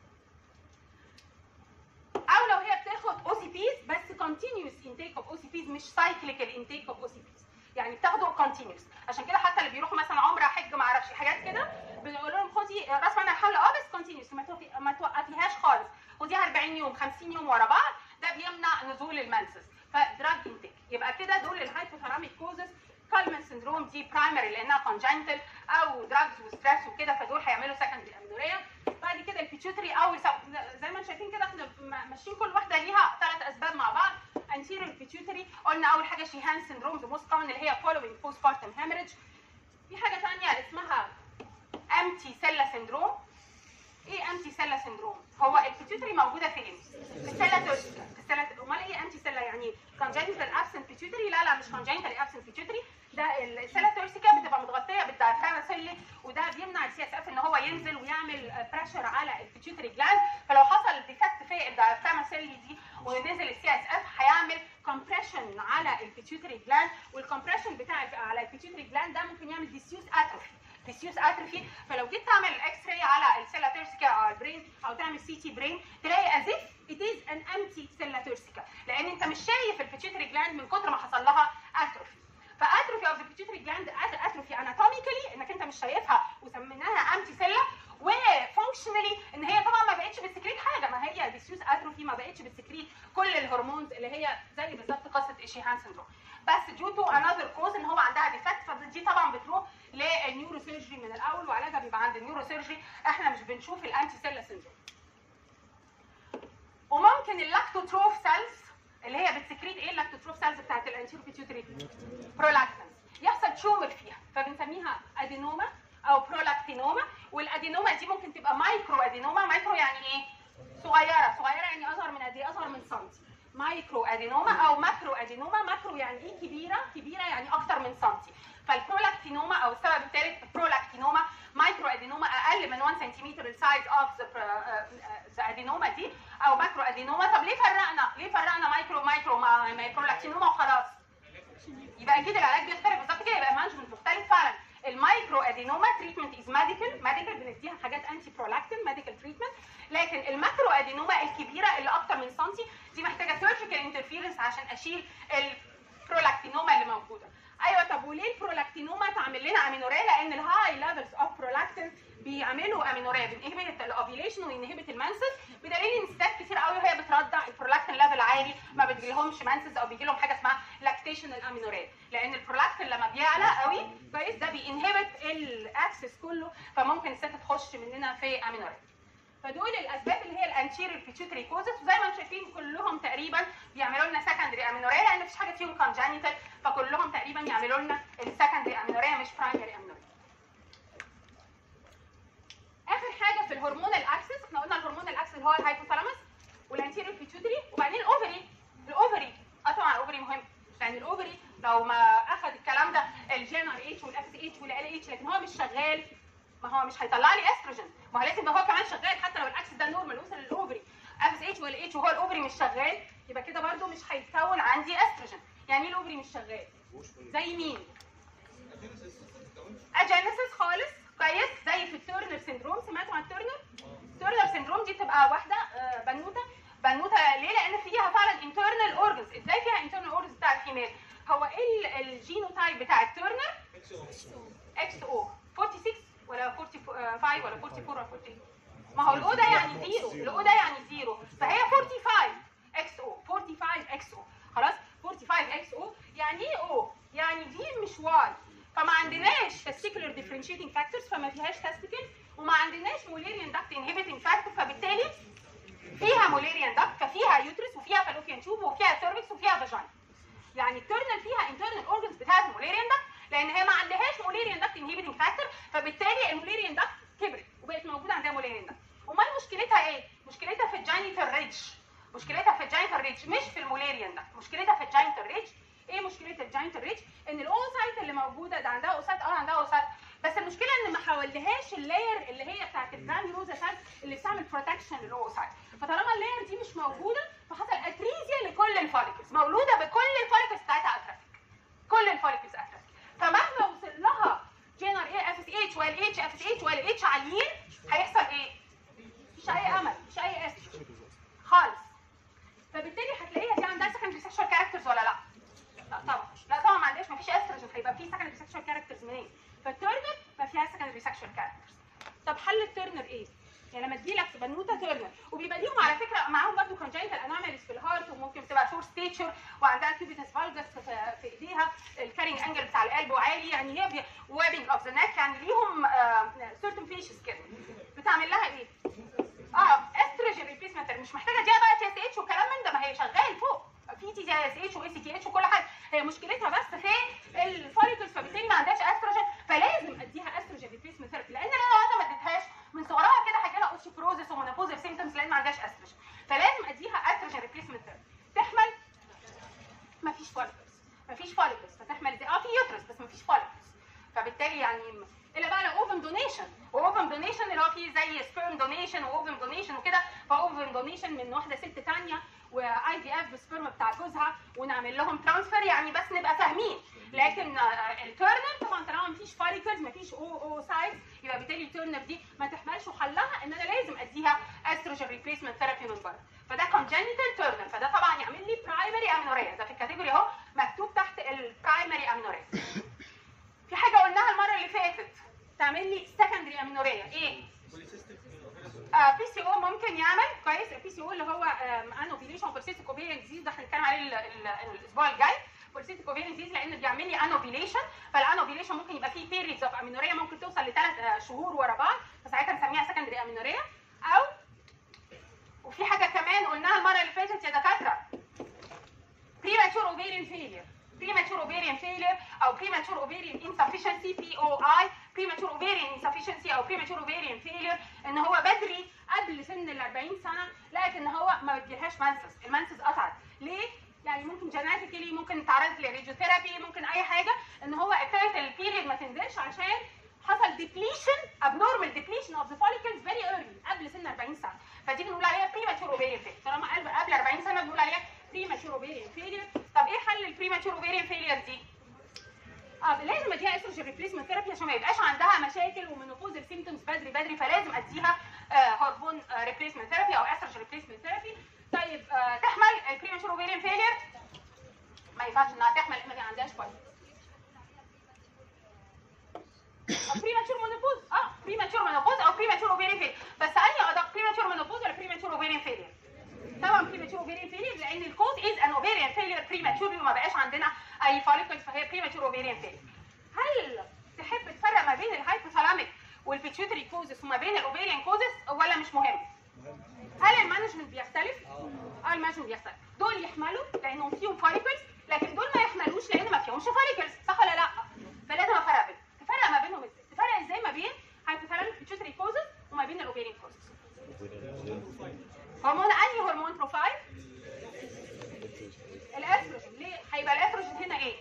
او لو هي بتاخد او سي بيز بس كونتينيوس انتيك اوف او سي بيز مش سايكليكال انتيك اوف او سي بيز يعني بتاخده كونتينيوس عشان كده حتى اللي بيروحوا مثلا عمره حج ما اعرفش حاجات كده بنقول لهم خدي راس معنى الحمل اه بس كونتينيوس ما توقفي- ما توقفيهاش خالص خديها 40 يوم 50 يوم ورا بعض ده بيمنع نزول المنسس فدراج انتيك يبقى كده دول الهايبوثالاميك كوزز كالمان سندروم دي برايمري لانها كونجنتال او دراجز وستريس وكده فدول هيعملوا سكندري امينوريا بعد كده البيتيوتري او السب- زي ما انتم شايفين كده احنا م- ماشيين كل واحده ليها ثلاث اسباب مع بعض anterior pituitary قلنا اول حاجه شيهان سندروم ذا موست كومن اللي هي following postpartum hemorrhage في حاجه ثانيه اسمها empty cella syndrome ايه empty cella syndrome هو البيتيوتري موجوده فين في السيلا تورسيكا في السيلا امال ايه empty cella يعني congenital absent pituitary لا لا مش congenital absent pituitary ده السيلا تورسيكا بتبقى متغطيه بالدايفرام سيلي وده بيمنع السي اس اف ان هو ينزل ويعمل بريشر على البيتيوتري جلاند فلو حصل ديفكت في الدايفرام سيلي دي ونزل السي اس اف هيعمل كومبريشن على البيتيوتري جلاند والكومبريشن بتاع على البيتيوتري جلاند ده ممكن يعمل ديسيوس اتروفي ديسيوس اتروفي فلو جيت تعمل الاكس راي على السيلا تورسيكا او البرين او تعمل سي تي برين تلاقي از اف ات از ان امتي سيلا تورسيكا لان انت مش شايف البيتيوتري جلاند من كتر ما حصل لها اتروفي فاتروفي اوف ذا بيتيوتري جلاند اتروفي اناتوميكالي انك انت مش شايفها وسميناها امتي سيلا وفانكشنالي ان هي طبعا ما بقتش بتسكريت حاجه ما هي ديسيوس اتروفي ما بقتش بتسكريت كل الهرمونز اللي هي زي بالظبط قصه الشيهان سندروم بس ديو تو انذر كوز ان هو عندها ديفكت فدي طبعا بتروح للنيورو سيرجري من الاول وعلاجها بيبقى عند النيورو سيرجري احنا مش بنشوف الانتي سيلا سندروم وممكن اللاكتوتروف سيلز اللي هي بتسكريت ايه اللاكتوتروف سيلز بتاعت الانتيرو بيتيوتري برولاكتنز يحصل تيومر فيها فبنسميها ادينوما او برولاكتينوما والادينوما دي ممكن تبقى مايكرو ادينوما مايكرو يعني ايه صغيره صغيره يعني اصغر من قد ايه اصغر من سنتي مايكرو ادينوما او ماكرو ادينوما ماكرو يعني ايه كبيره كبيره يعني اكتر من سنتي فالبرولاكتينوما او السبب الثالث برولاكتينوما مايكرو ادينوما اقل من 1 سنتيمتر السايز اوف ذا ادينوما دي او ماكرو ادينوما طب ليه فرقنا ليه فرقنا مايكرو مايكرو مع مع برولاكتينوما وخلاص يبقى اكيد العلاج بيختلف بالظبط كده يبقى مانجمنت مختلف فعلا المايكرو ادينوما تريتمنت از ميديكال ميديكال بنديها حاجات انتي برولاكتين ميديكال تريتمنت لكن الماكرو ادينوما الكبيره اللي اكتر من سنتي دي محتاجه سيرجيكال انترفيرنس عشان اشيل البرولاكتينوما اللي موجوده ايوه طب وليه البرولاكتينوما تعمل لنا امينوريا لان الهاي ليفلز اوف برولاكتين بيعملوا امينوريا بنهبت الاوفيليشن ستيميوليشن وينهبت المانسز بدليل ان ستات كتير قوي وهي بترضع البرولاكتين ليفل عالي ما بتجيلهمش مانسز او بيجي لهم حاجه اسمها لاكتيشن الامينوريا لان البرولاكتين لما بيعلى قوي كويس ده بينهبت الاكسس كله فممكن الست تخش مننا في امينوريا فدول الاسباب اللي هي الانتيريور بيتيوتري كوزس وزي ما انتم شايفين كلهم تقريبا بيعملوا لنا سكندري امينوريا لان مفيش حاجه فيهم كونجنيتال فكلهم تقريبا يعملوا لنا السكندري امينوريا مش برايمري امينوريا اخر حاجه في الهرمون الاكسس احنا قلنا الهرمون الاكسس اللي هو الهايبوثالاموس والانتيريور بيتيوتري وبعدين الاوفري الاوفري اه طبعا الاوفري مهم لان الاوفري لو ما اخذ الكلام ده الجي ار اتش والاف اتش والال اتش لكن هو مش شغال ما هو مش هيطلع لي استروجين ما هو لازم يبقى هو كمان شغال حتى لو الاكسس ده نورمال وصل للاوفري اف اتش ولا اتش وهو الاوفري مش شغال يبقى كده برده مش هيتكون عندي استروجين يعني ايه الاوفري مش شغال زي مين اجينيسيس خالص كويس زي في التورنر سيندروم سمعتوا عن التورنر التورنر سيندروم دي بتبقى واحده آه، بنوته بنوته ليه لان فيها فعلا انترنال اورجنز ازاي فيها انترنال اورجنز بتاع الفيميل هو ايه ال- الجينوتايب بتاع التورنر اكس او 46 ولا 45 ولا 44 ولا 48 ما هو الاو ده يعني زيرو الاو ده يعني زيرو فهي 45 اكس او 45 اكس او خلاص 45 اكس او يعني ايه او يعني دي مش واي فما عندناش testicular differentiating factors فما فيهاش testicle وما عندناش Mullerian duct inhibiting factor فبالتالي فيها Mullerian duct ففيها يوترس وفيها fallopian tube وفيها cervix وفيها فاجينا يعني الترنال فيها internal organs بتاعت الموليريان داكت لان هي ما عندهاش موليريان داكت انهبيتنج فاكتور فبالتالي الموليريان داكت كبرت وبقت موجوده عندها موليريان داكت امال مشكلتها ايه مشكلتها في الجاينيتال ريدج مشكلتها في الجاينيتال ريدج مش في الموليريان داكت مشكلتها في الجاينيتال ريدج ايه مشكله الجاينيتال ريدج ان الاوسايت اللي موجوده ده عندها اوسايت اه عندها اوسايت بس المشكله ان ما حولهاش اللاير اللي هي بتاعت الجرانيولوزا سيل اللي بتعمل بروتكشن للاوسايت فطالما اللاير دي مش موجوده فحصل اتريزيا لكل الفوليكلز مولوده بكل الفوليكلز بتاعتها اترافيك كل الفوليكلز اترافيك فمهما وصل لها جينر ايه اف اس اتش وال اتش اف اس اتش وال اتش عاليين هيحصل ايه؟ مفيش اي امل مفيش اي اسم خالص فبالتالي هتلاقيها دي عندها سكندري سيكشوال كاركترز ولا لا؟ لا طبعا لا طبعا ما عندهاش مفيش استروجين هيبقى في سكندري سيكشوال كاركترز منين؟ فالترنر ما فيهاش سكندري سيكشوال كاركترز طب حل الترنر ايه؟ يعني لما تجيلك بنوته ترنر وبيبقى ليهم على فكره معاهم برضه كونجنتال انوماليز في الهارت وممكن تبقى شور ستيتشر وعندها كيوبيتس فالجس في, في ايديها الكارينج انجل بتاع القلب عالي يعني هي وابنج اوف ذا نيك يعني ليهم سيرتن فيشز كده بتعمل لها ايه؟ اه استروجين ريبليسمنت مش محتاجه دي بقى تي اس اتش وكلام من ده ما هي شغال فوق في تي اس اتش واي سي تي اتش وكل حاجه هي مشكلتها بس في الفوليكلز فبالتالي ما عندهاش استروجين فلازم اديها استروجين ريبليسمنت ثيرابي لان لو انا ما اديتهاش من صغرها كده هيجي لها اوستيوبروزس ومونوبوزال سيمتومز لان ما عندهاش استروجين فلازم اديها استروجين ريبليسمنت ثيرابي تحمل ما فيش فوليكلز ما فيش فوليكلز فتحمل ازاي اه في يوترس بس ما فيش فوليكلز فبالتالي يعني الا بقى لو اوفن دونيشن واوفن دونيشن اللي هو فيه زي سبيرم دونيشن واوفن دونيشن وكده فاوفن دونيشن من واحده ست ثانيه واي دي اف بالسبرم بتاع جوزها ونعمل لهم ترانسفير يعني بس نبقى فاهمين لكن آه، الترنر طبعا طالما مفيش فوليكلز مفيش او او سايز يبقى بالتالي الترنر دي ما تحملش وحلها ان انا لازم اديها استروجين ريبليسمنت ثيرابي من بره فده كونجنتال ترنر فده طبعا يعمل لي برايمري امينوريا ده في الكاتيجوري اهو مكتوب تحت البرايمري امينوريا في حاجه قلناها المره اللي فاتت تعمل لي سكندري امينوريا ايه بي سي او ممكن يعمل كويس البي سي او اللي هو انوبيليشن بوليسيستيك اوفيريان ديزيز ده هنتكلم عليه ال- ال- الاسبوع الجاي بوليسيستيك اوفيريان ديزيز لان بيعمل لي انوبيليشن فالانوبيليشن ممكن يبقى فيه بيريدز اوف امينوريا ممكن توصل لثلاث شهور ورا بعض فساعتها نسميها سكندري امينوريا او وفي حاجه كمان قلناها المره اللي فاتت يا دكاتره premature ovarian failure premature ovarian failure او premature ovarian insufficiency POI premature ovarian insufficiency او premature ovarian failure ان هو بدري قبل سن ال 40 سنه لقت ان هو ما بتجيلهاش مانسس المانسس قطعت ليه؟ يعني ممكن جيناتيكلي ممكن تعرض لراديوثيرابي ممكن اي حاجه ان هو ابتدت البيريد ما تنزلش عشان حصل ديبليشن abnormal depletion of the follicles very early قبل سن 40 سنه فدي بنقول عليها premature ovarian failure طالما قبل قبل 40 سنه بنقول عليها premature ovarian failure طب ايه حل البريماتور ovarian failure دي؟ اه لازم اديها استروجين ريبليسمنت ثيرابي عشان ما يبقاش عندها مشاكل ومينوبوزال سيمتومز بدري بدري فلازم اديها آه هرمون ريبليسمنت ثيرابي او استروجين ريبليسمنت ثيرابي طيب آه تحمل البريماتور اوفيريان فيلير ما ينفعش انها تحمل لان ما عندهاش كويس او بريماتور مونوبوز اه بريماتور مونوبوز او بريماتور اوفيريان فيلير بس انهي ادق سؤال ماشي بيحصل دول يحملوا لانهم فيهم فاريكلز لكن دول ما يحملوش لان ما فيهمش فاريكلز صح ولا لا فلازم افرق بينهم تفرق ما بينهم ازاي تفرق ازاي ما بين هايبوثالاميك بيتيوتري كوزز وما بين الاوفيريان كوزز هرمون انهي هرمون بروفايل الاستروجين ليه هيبقى الاستروجين هنا ايه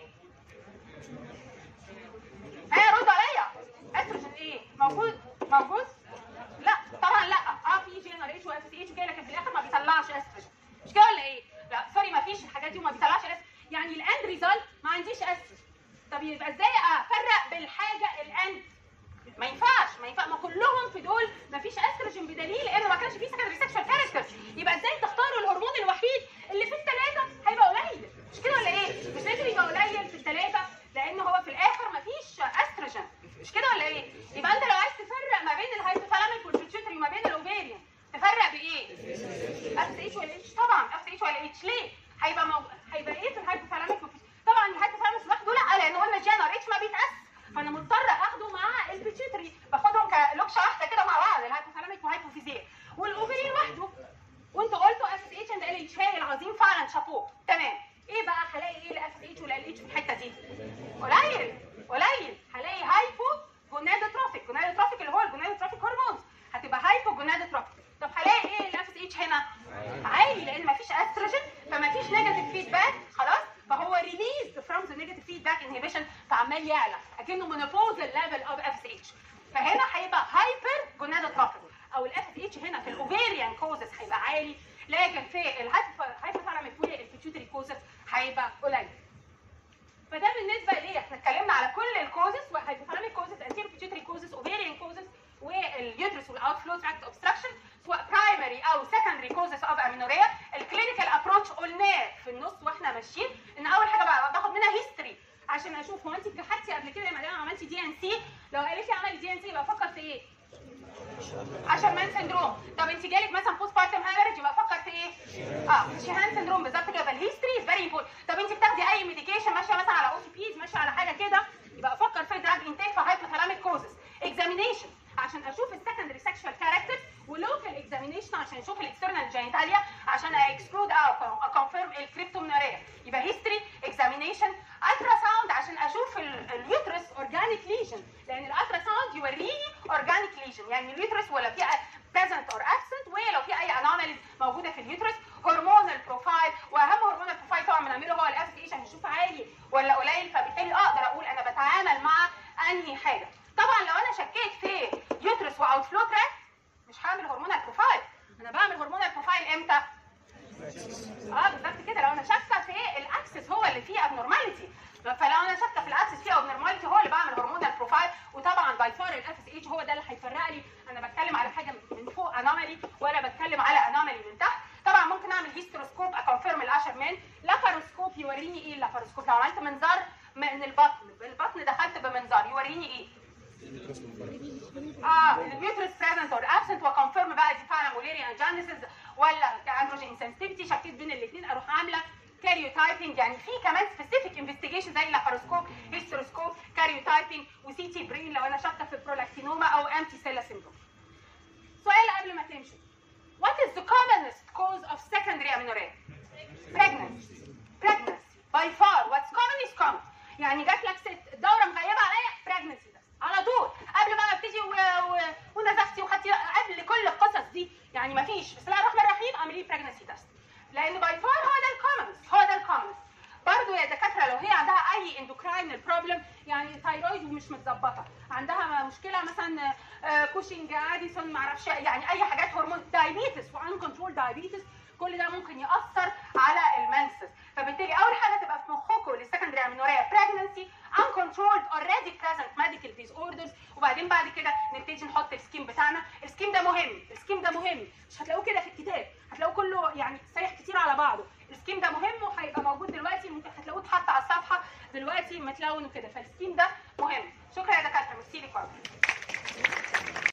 ايه رد عليا استروجين ايه موجود موجود لا طبعا لا اه في جي ان ار اتش واف سي اتش وكده لكن في الاخر ما بيطلعش استروجين مش كده ولا ايه لا سوري ما فيش الحاجات دي وما بيطلعش استروجين يعني الاند ريزلت ما عنديش استروجين طب يبقى ازاي افرق بالحاجه الاند ما ينفعش ما ينفع ما كلهم في دول ما فيش استروجين بدليل انه ما كانش فيه سكندري سيكشوال كاركتر يبقى ازاي تختاروا الهرمون الوحيد اللي في الثلاثه هيبقى قليل مش كده ولا ايه مش لازم يبقى قليل في الثلاثه لان هو في الاخر ما فيش استروجين مش كده ولا ايه يبقى انت لو عايز تفرق ما بين الهايبوثالاميك والبيتيوتري وما بين الاوفيريان تفرق بايه اف اتش ولا اتش طبعا اف اتش ولا اتش ليه هيبقى مو... هيبقى ايه في الهايبوثالاميك والبيتيوتري طبعا الهايبوثالاميك لوحده لا لان قلنا جي ار اتش ما بيتقاس فانا مضطر اخده مع البيتيوتري باخدهم كلوكشه واحده كده مع بعض الهايبوثالاميك وهايبوفيزيال والاوفري لوحده وانتوا قلتوا اف اتش اند ال اتش هاي العظيم فعلا شابوه تمام ايه بقى هلاقي ايه الاف اتش ولا ال اتش في الحته دي قليل قليل هلاقي هايبو جونادوتروفيك جونادوتروفيك اللي هو الجونادوتروفيك هرمونز هتبقى هايبو جونادوتروفيك طب هلاقي ايه الاف اتش هنا عالي لان مفيش استروجين فمفيش نيجاتيف فيدباك خلاص فهو ريليز فروم ذا نيجاتيف فيدباك انهبيشن فعمال يعلى اكنه مونوبوزال ليفل اوف اف اتش فهنا هيبقى هايبر جونادوتروفيك او الاف اتش هنا في الاوفيريان كوزس هيبقى عالي لكن في الهايبوثالاميك والبيتيوتري كوزس هيبقى قليل فده بالنسبه ليه احنا اتكلمنا على كل الكوزس وهايبوثالاميك كوزس انتيرو بيتيوتري كوزس اوفيريان كوزس واليوترس والاوت فلو تراكت اوبستراكشن سواء برايمري او سكندري كوزس اوف امينوريا الكلينيكال ابروتش قلناه في النص واحنا ماشيين ان اول حاجه بقى باخد منها هيستوري عشان اشوف هو انت اتجحدتي قبل كده يا مدام عملتي دي ان سي لو قالت لي عملت دي ان سي يبقى افكر في ايه؟ عشان مان سندروم طب انت جالك مثلا بوست بارتم هامرج يبقى افكر في ايه؟ اه شيهان سندروم بالظبط كده الهيستوري از فيري امبورتنت طب انت بتاخدي اي ميديكيشن ماشيه مثلا على او سي بيز ماشيه على حاجه كده يبقى افكر في دراج انتيك في هايبوثالاميك كوزز اكزامينيشن عشان اشوف السكندري سيكشوال كاركتر ولوكال اكزامينيشن عشان اشوف الاكسترنال جينيتاليا عشان اكسكلود او اكونفيرم الكريبتومنوريا يبقى هيستوري اكزامينيشن الترا ساوند عشان اشوف اليوترس اورجانيك ليجن لان الالترا ساوند يوريني اورجانيك ليجن يعني اليوترس ولا في present or absent ولو في اي انوماليز موجوده في اليوترس هرمونال بروفايل واهم هرمونال بروفايل طبعا بنعمله هو الاف اتش عشان نشوف عالي ولا قليل فبالتالي اقدر اقول انا بتعامل مع انهي حاجه طبعا لو انا شكيت في يوترس واوت فلو تراك مش هعمل هرمونال بروفايل انا بعمل هرمونال بروفايل امتى اه بالظبط كده لو انا شاكه في الاكسس هو اللي فيه ابنورماليتي فلو انا شاكه في الاكسس فيه ابنورماليتي هو اللي بعمل هرمونال بروفايل وطبعا باي فار الاف اس اتش هو ده اللي هيفرق لي انا بتكلم على حاجه من فوق انومالي ولا بتكلم على انومالي من تحت طبعا ممكن اعمل هيستروسكوب اكونفيرم الاشر مان لاباروسكوب يوريني ايه اللاباروسكوب لو عملت منظار من البطن البطن دخلت بمنظار يوريني ايه اه اليوترس بريزنت اور ابسنت وكونفيرم بقى دي فعلا موليريان جانيسيس ولا اندروجين سنسيتيفيتي شكيت بين الاثنين اروح عامله كاريوتايبنج يعني في كمان سبيسيفيك انفستيجيشن زي لاباروسكوب هيستروسكوب كاريوتايبنج وسي تي برين لو انا شاكه في البرولاكتينوما او امتي سيلا سيندروم سؤال قبل ما تمشي What is the commonest cause of secondary amenorrhea? Pregnancy. Pregnancy. By far. What's common is common. يعني جات لك ست الدوره مغيبه عليا pregnancy بس على طول قبل ما ابتدي و... و... ونزفتي وخدتي قبل كل القصص دي يعني ما فيش بسم الله الرحمن الرحيم اعملي pregnancy test لان باي فار هو ده الكومنس هو ده الكومنس برضه يا دكاتره لو هي عندها اي اندوكراين بروبلم يعني ثايرويد ومش متظبطه عندها مشكله مثلا كوشنج اديسون ما اعرفش يعني اي حاجات هرمون دايبيتس وان كنترول دايبيتس كل ده ممكن ياثر على المنسس فبالتالي اول حاجه تبقى في مخكم للسكندري امينوريا بريجنسي uncontrolled already present medical disorders وبعدين بعد كده نبتدي نحط السكيم بتاعنا السكيم ده مهم السكيم ده مهم مش هتلاقوه كده في الكتاب هتلاقوه كله يعني سايح كتير على بعضه السكيم ده مهم وهيبقى موجود دلوقتي ممكن هتلاقوه اتحط على الصفحه دلوقتي متلون وكده فالسكيم ده مهم شكرا يا دكاتره ميرسي لكم